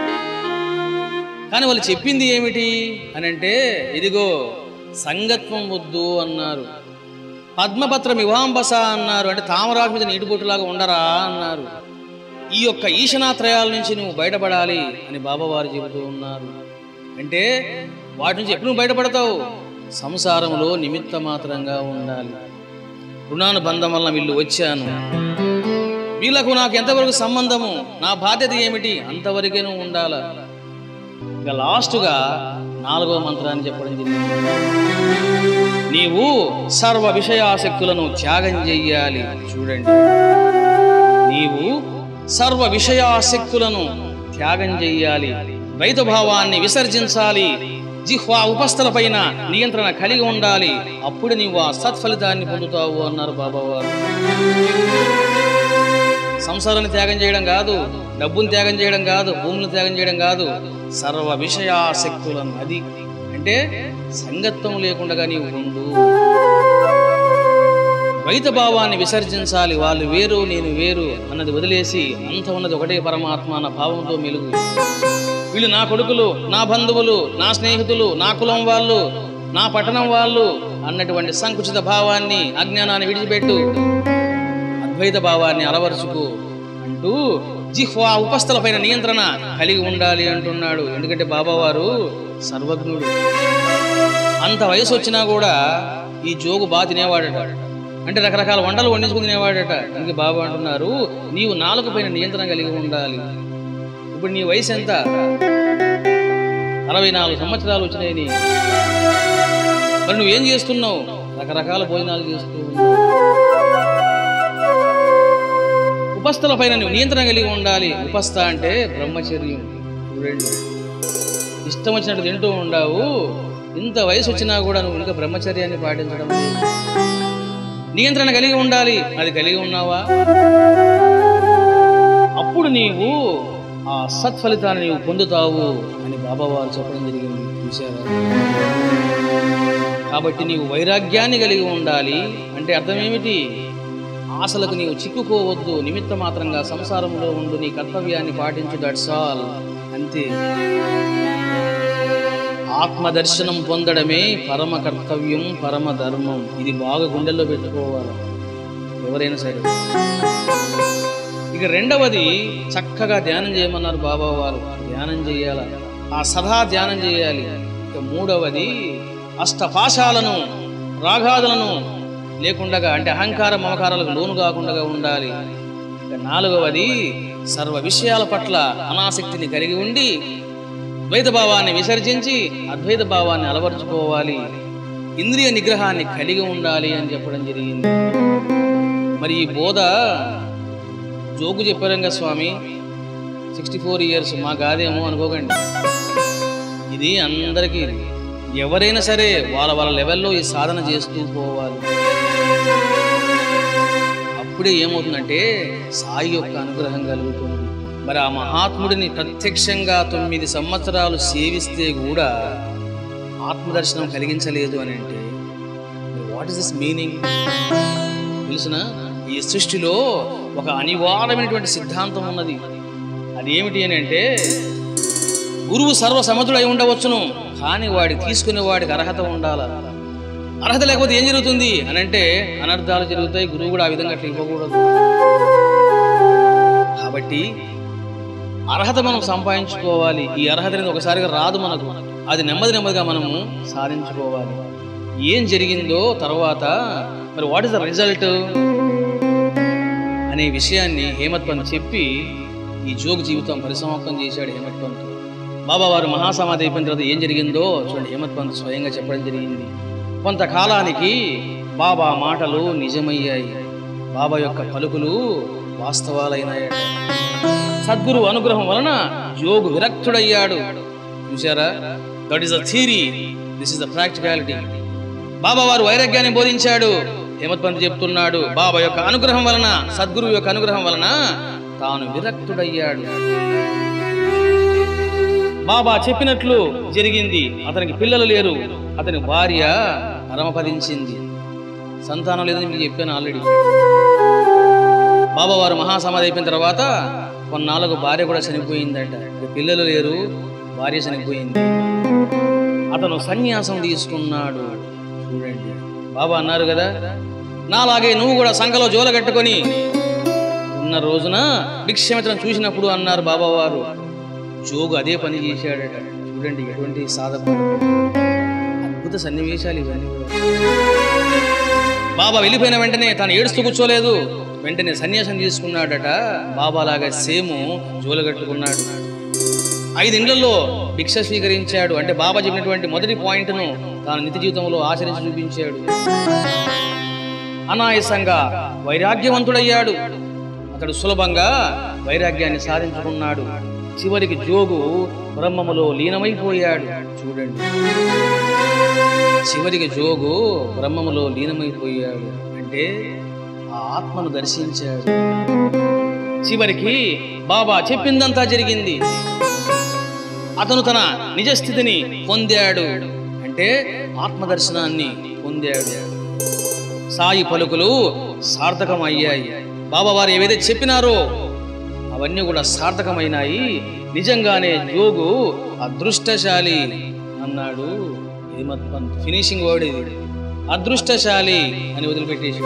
కానీ వాళ్ళు చెప్పింది ఏమిటి అని అంటే ఇదిగో సంగత్వం వద్దు అన్నారు పద్మపత్రం ఇవాంబస అన్నారు అంటే తామరాకు మీద నీటి బొట్టులాగా ఉండరా అన్నారు ఈ యొక్క ఈశనాత్రయాల నుంచి నువ్వు బయటపడాలి అని బాబావారు చెబుతూ ఉన్నారు అంటే వాటి నుంచి ఎప్పుడు నువ్వు బయటపడతావు సంసారంలో నిమిత్త మాత్రంగా ఉండాలి రుణానుబంధం వల్ల వీళ్ళు వచ్చాను వీళ్ళకు నాకు ఎంతవరకు సంబంధము నా బాధ్యత ఏమిటి అంతవరకే నువ్వు ఉండాలా ఇక లాస్ట్గా నాలుగవ మంత్రాన్ని చెప్పడం జరిగింది నీవు సర్వ విషయాసక్తులను త్యాగం చెయ్యాలి చూడండి నీవు సర్వ విషయాసక్తులను త్యాగం చెయ్యాలి ద్వైత భావాన్ని విసర్జించాలి జిహ్వా ఉపస్థలపైన నియంత్రణ కలిగి ఉండాలి అప్పుడు నీవు ఆ సత్ఫలితాన్ని పొందుతావు అన్నారు బాబావారు సంసారాన్ని త్యాగం చేయడం కాదు డబ్బును త్యాగం చేయడం కాదు భూములను త్యాగం చేయడం కాదు సర్వ విషయాసక్తులను అది అంటే సంగత్వం లేకుండా నీవు ఉండు ద్వైత భావాన్ని విసర్జించాలి వాళ్ళు వేరు నేను వేరు అన్నది వదిలేసి అంత ఉన్నది ఒకటే పరమాత్మ అన్న భావంతో మెలుగు వీళ్ళు నా కొడుకులు నా బంధువులు నా స్నేహితులు నా కులం వాళ్ళు నా పట్టణం వాళ్ళు అన్నటువంటి సంకుచిత భావాన్ని అజ్ఞానాన్ని విడిచిపెట్టు అద్వైత భావాన్ని అలవరుచుకు అంటూ జిహ్వా ఉపస్థలపైన నియంత్రణ కలిగి ఉండాలి అంటున్నాడు ఎందుకంటే బాబావారు సర్వజ్ఞుడు అంత వయసు వచ్చినా కూడా ఈ జోగు బాగా తినేవాడట అంటే రకరకాల వంటలు వండించుకుని తినేవాడట అందుకే బాబా అంటున్నారు నీవు నాలుగు పైన నియంత్రణ కలిగి ఉండాలి ఇప్పుడు నీ వయసు ఎంత అరవై నాలుగు సంవత్సరాలు వచ్చినాయి నీ మరి నువ్వేం చేస్తున్నావు రకరకాల భోజనాలు చేస్తూ ఉన్నావు ఉపస్థల పైన నువ్వు నియంత్రణ కలిగి ఉండాలి ఉపస్థ అంటే బ్రహ్మచర్యం చూడండి ఇష్టం వచ్చినట్టు తింటూ ఉండవు ఇంత వయసు వచ్చినా కూడా నువ్వు ఇంకా బ్రహ్మచర్యాన్ని పాటించడం లేదు. నియంత్రణ కలిగి ఉండాలి అది కలిగి ఉన్నావా అప్పుడు నీవు ఆ సత్ఫలితాన్ని నీవు పొందుతావు అని బాబావారు చెప్పడం జరిగింది చూసారా కాబట్టి నీవు వైరాగ్యాన్ని కలిగి ఉండాలి అంటే అర్థం ఏమిటి ఆశలకు నీవు చిక్కుకోవద్దు నిమిత్త మాత్రంగా సంసారంలో ఉండు నీ కర్తవ్యాన్ని పాటించు దట్స్ ఆల్ అంతే ఆత్మదర్శనం పొందడమే పరమ కర్తవ్యం పరమ ధర్మం ఇది బాగా గుండెల్లో పెట్టుకోవాలి ఎవరైనా సరే ఇక రెండవది చక్కగా ధ్యానం చేయమన్నారు బాబా వారు ధ్యానం చేయాల ఆ సదా ధ్యానం చేయాలి ఇక మూడవది అష్టపాశాలను రాగాదులను లేకుండా అంటే అహంకార మమకారాలకు లోను కాకుండా ఉండాలి ఇక నాలుగవది సర్వ విషయాల పట్ల అనాసక్తిని కలిగి ఉండి ద్వైత భావాన్ని విసర్జించి అద్వైత భావాన్ని అలవర్చుకోవాలి ఇంద్రియ నిగ్రహాన్ని కలిగి ఉండాలి అని చెప్పడం జరిగింది మరి ఈ బోధ జోగు చెప్పారంగా స్వామి సిక్స్టీ ఫోర్ ఇయర్స్ మా కాదేమో అనుకోకండి ఇది అందరికీ ఎవరైనా సరే వాళ్ళ వాళ్ళ లెవెల్లో ఈ సాధన చేస్తూ పోవాలి అప్పుడే ఏమవుతుందంటే సాయి యొక్క అనుగ్రహం కలుగుతుంది మరి ఆ మహాత్ముడిని ప్రత్యక్షంగా తొమ్మిది సంవత్సరాలు సేవిస్తే కూడా ఆత్మదర్శనం కలిగించలేదు అని అంటే వాట్ ఇస్ దిస్ మీనింగ్ తెలుసునా ఈ సృష్టిలో ఒక అనివార్యమైనటువంటి సిద్ధాంతం ఉన్నది అది ఏమిటి అని అంటే గురువు సర్వసమతుడై ఉండవచ్చును కానీ వాడి తీసుకునే వాడికి అర్హత ఉండాల అర్హత లేకపోతే ఏం జరుగుతుంది అని అంటే అనర్థాలు జరుగుతాయి గురువు కూడా ఆ విధంగా అట్లా ఇవ్వకూడదు కాబట్టి అర్హత మనం సంపాదించుకోవాలి ఈ అర్హత అనేది ఒకసారిగా రాదు మనకు అది నెమ్మది నెమ్మదిగా మనము సాధించుకోవాలి ఏం జరిగిందో తర్వాత మరి వాట్ ఇస్ ద రిజల్ట్ అనే విషయాన్ని హేమత్ పంత్ చెప్పి ఈ జోగ్ జీవితం పరిసమాప్తం చేశాడు హేమత్ పంత్ బాబా వారు మహాసమాధి అయిపోయిన తర్వాత ఏం జరిగిందో చూడండి హేమత్ పంత్ స్వయంగా చెప్పడం జరిగింది కొంతకాలానికి బాబా మాటలు నిజమయ్యాయి బాబా యొక్క పలుకులు వాస్తవాలైనాయట సద్గురు అనుగ్రహం వలన యోగు విరక్తుడయ్యాడు చూసారా that is the theory this is the practicality Baba వారు వైరాగ్యాన్ని బోధించాడు హేమత్ పంత్ చెప్తున్నాడు బాబా యొక్క అనుగ్రహం వలన సద్గురువు యొక్క అనుగ్రహం వలన తాను విరక్తుడయ్యాడు బాబా చెప్పినట్లు జరిగింది అతనికి పిల్లలు లేరు అతని భార్య పరమపదించింది సంతానం లేదని మీకు చెప్పాను ఆల్రెడీ బాబా వారు మహాసమాధి అయిపోయిన తర్వాత కొన్నాళ్ళకు భార్య కూడా చనిపోయిందంట ఇక పిల్లలు లేరు భార్య చనిపోయింది అతను సన్యాసం తీసుకున్నాడు చూడండి బాబా అన్నారు కదా నాలాగే నువ్వు కూడా సంఖలో జోల కట్టుకొని ఉన్న రోజున భిక్షమిత్రం చూసినప్పుడు అన్నారు బాబావారు జోగు అదే పని చేశాడట చూడండి ఎటువంటి సాధకు అద్భుత సన్నివేశాలు ఇవన్నీ కూడా. బాబా వెళ్ళిపోయిన వెంటనే తాను ఏడుస్తూ కూర్చోలేదు వెంటనే సన్యాసం తీసుకున్నాడట బాబాలాగా సేము జోలగట్టుకున్నాడు ఐదు ఇండ్లలో భిక్ష స్వీకరించాడు అంటే బాబా చెప్పినటువంటి మొదటి పాయింట్ను తాను నిత్య జీవితంలో ఆచరించి చూపించాడు అనాయాసంగా వైరాగ్యవంతుడయ్యాడు అతడు సులభంగా వైరాగ్యాన్ని సాధించుకున్నాడు చివరికి జోగు బ్రహ్మములో లీనమైపోయాడు చూడండి చివరికి జోగు బ్రహ్మములో లీనమైపోయాడు అంటే ఆ ఆత్మను దర్శించాడు చివరికి బాబా చెప్పిందంతా జరిగింది అతను తన నిజ స్థితిని పొందాడు అంటే ఆత్మదర్శనాన్ని పొందాడు సాయి పలుకులు సార్థకమయ్యాయి బాబా వారు ఏవైతే చెప్పినారో అవన్నీ కూడా సార్థకమైనాయి నిజంగానే జోగు అదృష్టశాలి అన్నాడు హేమత్ పంత్ ఫినిషింగ్ వర్డ్ ఇది అదృష్టశాలి అని వదిలిపెట్టేసి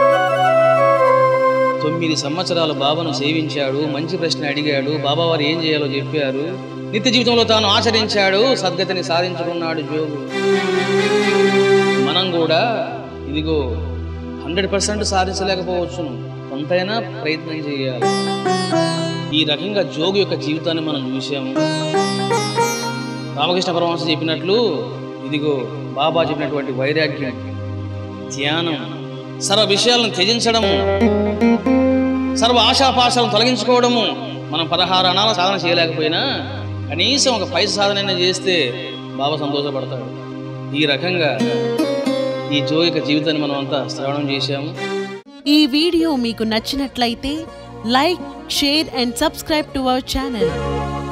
తొమ్మిది సంవత్సరాలు బాబాను సేవించాడు మంచి ప్రశ్న అడిగాడు బాబా వారు ఏం చేయాలో చెప్పారు నిత్య జీవితంలో తాను ఆచరించాడు సద్గతిని సాధించుకున్నాడు జోగు మనం కూడా ఇదిగో హండ్రెడ్ పర్సెంట్ సాధించలేకపోవచ్చును కొంతైనా ప్రయత్నం చేయాలి ఈ రకంగా జోగు యొక్క జీవితాన్ని మనం చూసాము రామకృష్ణ పరమహంస చెప్పినట్లు ఇదిగో బాబా చెప్పినటువంటి వైరాగ్యం ధ్యానం సర్వ విషయాలను త్యజించడము సర్వ ఆశాపాశాలను తొలగించుకోవడము మనం పదహారు అనాల సాధన చేయలేకపోయినా కనీసం ఒక పైస సాధన చేస్తే బాబా సంతోషపడతాడు ఈ రకంగా ఈ జో యొక్క జీవితాన్ని మనం అంతా శ్రవణం చేశాము ఈ వీడియో మీకు నచ్చినట్లయితే like share and subscribe to our channel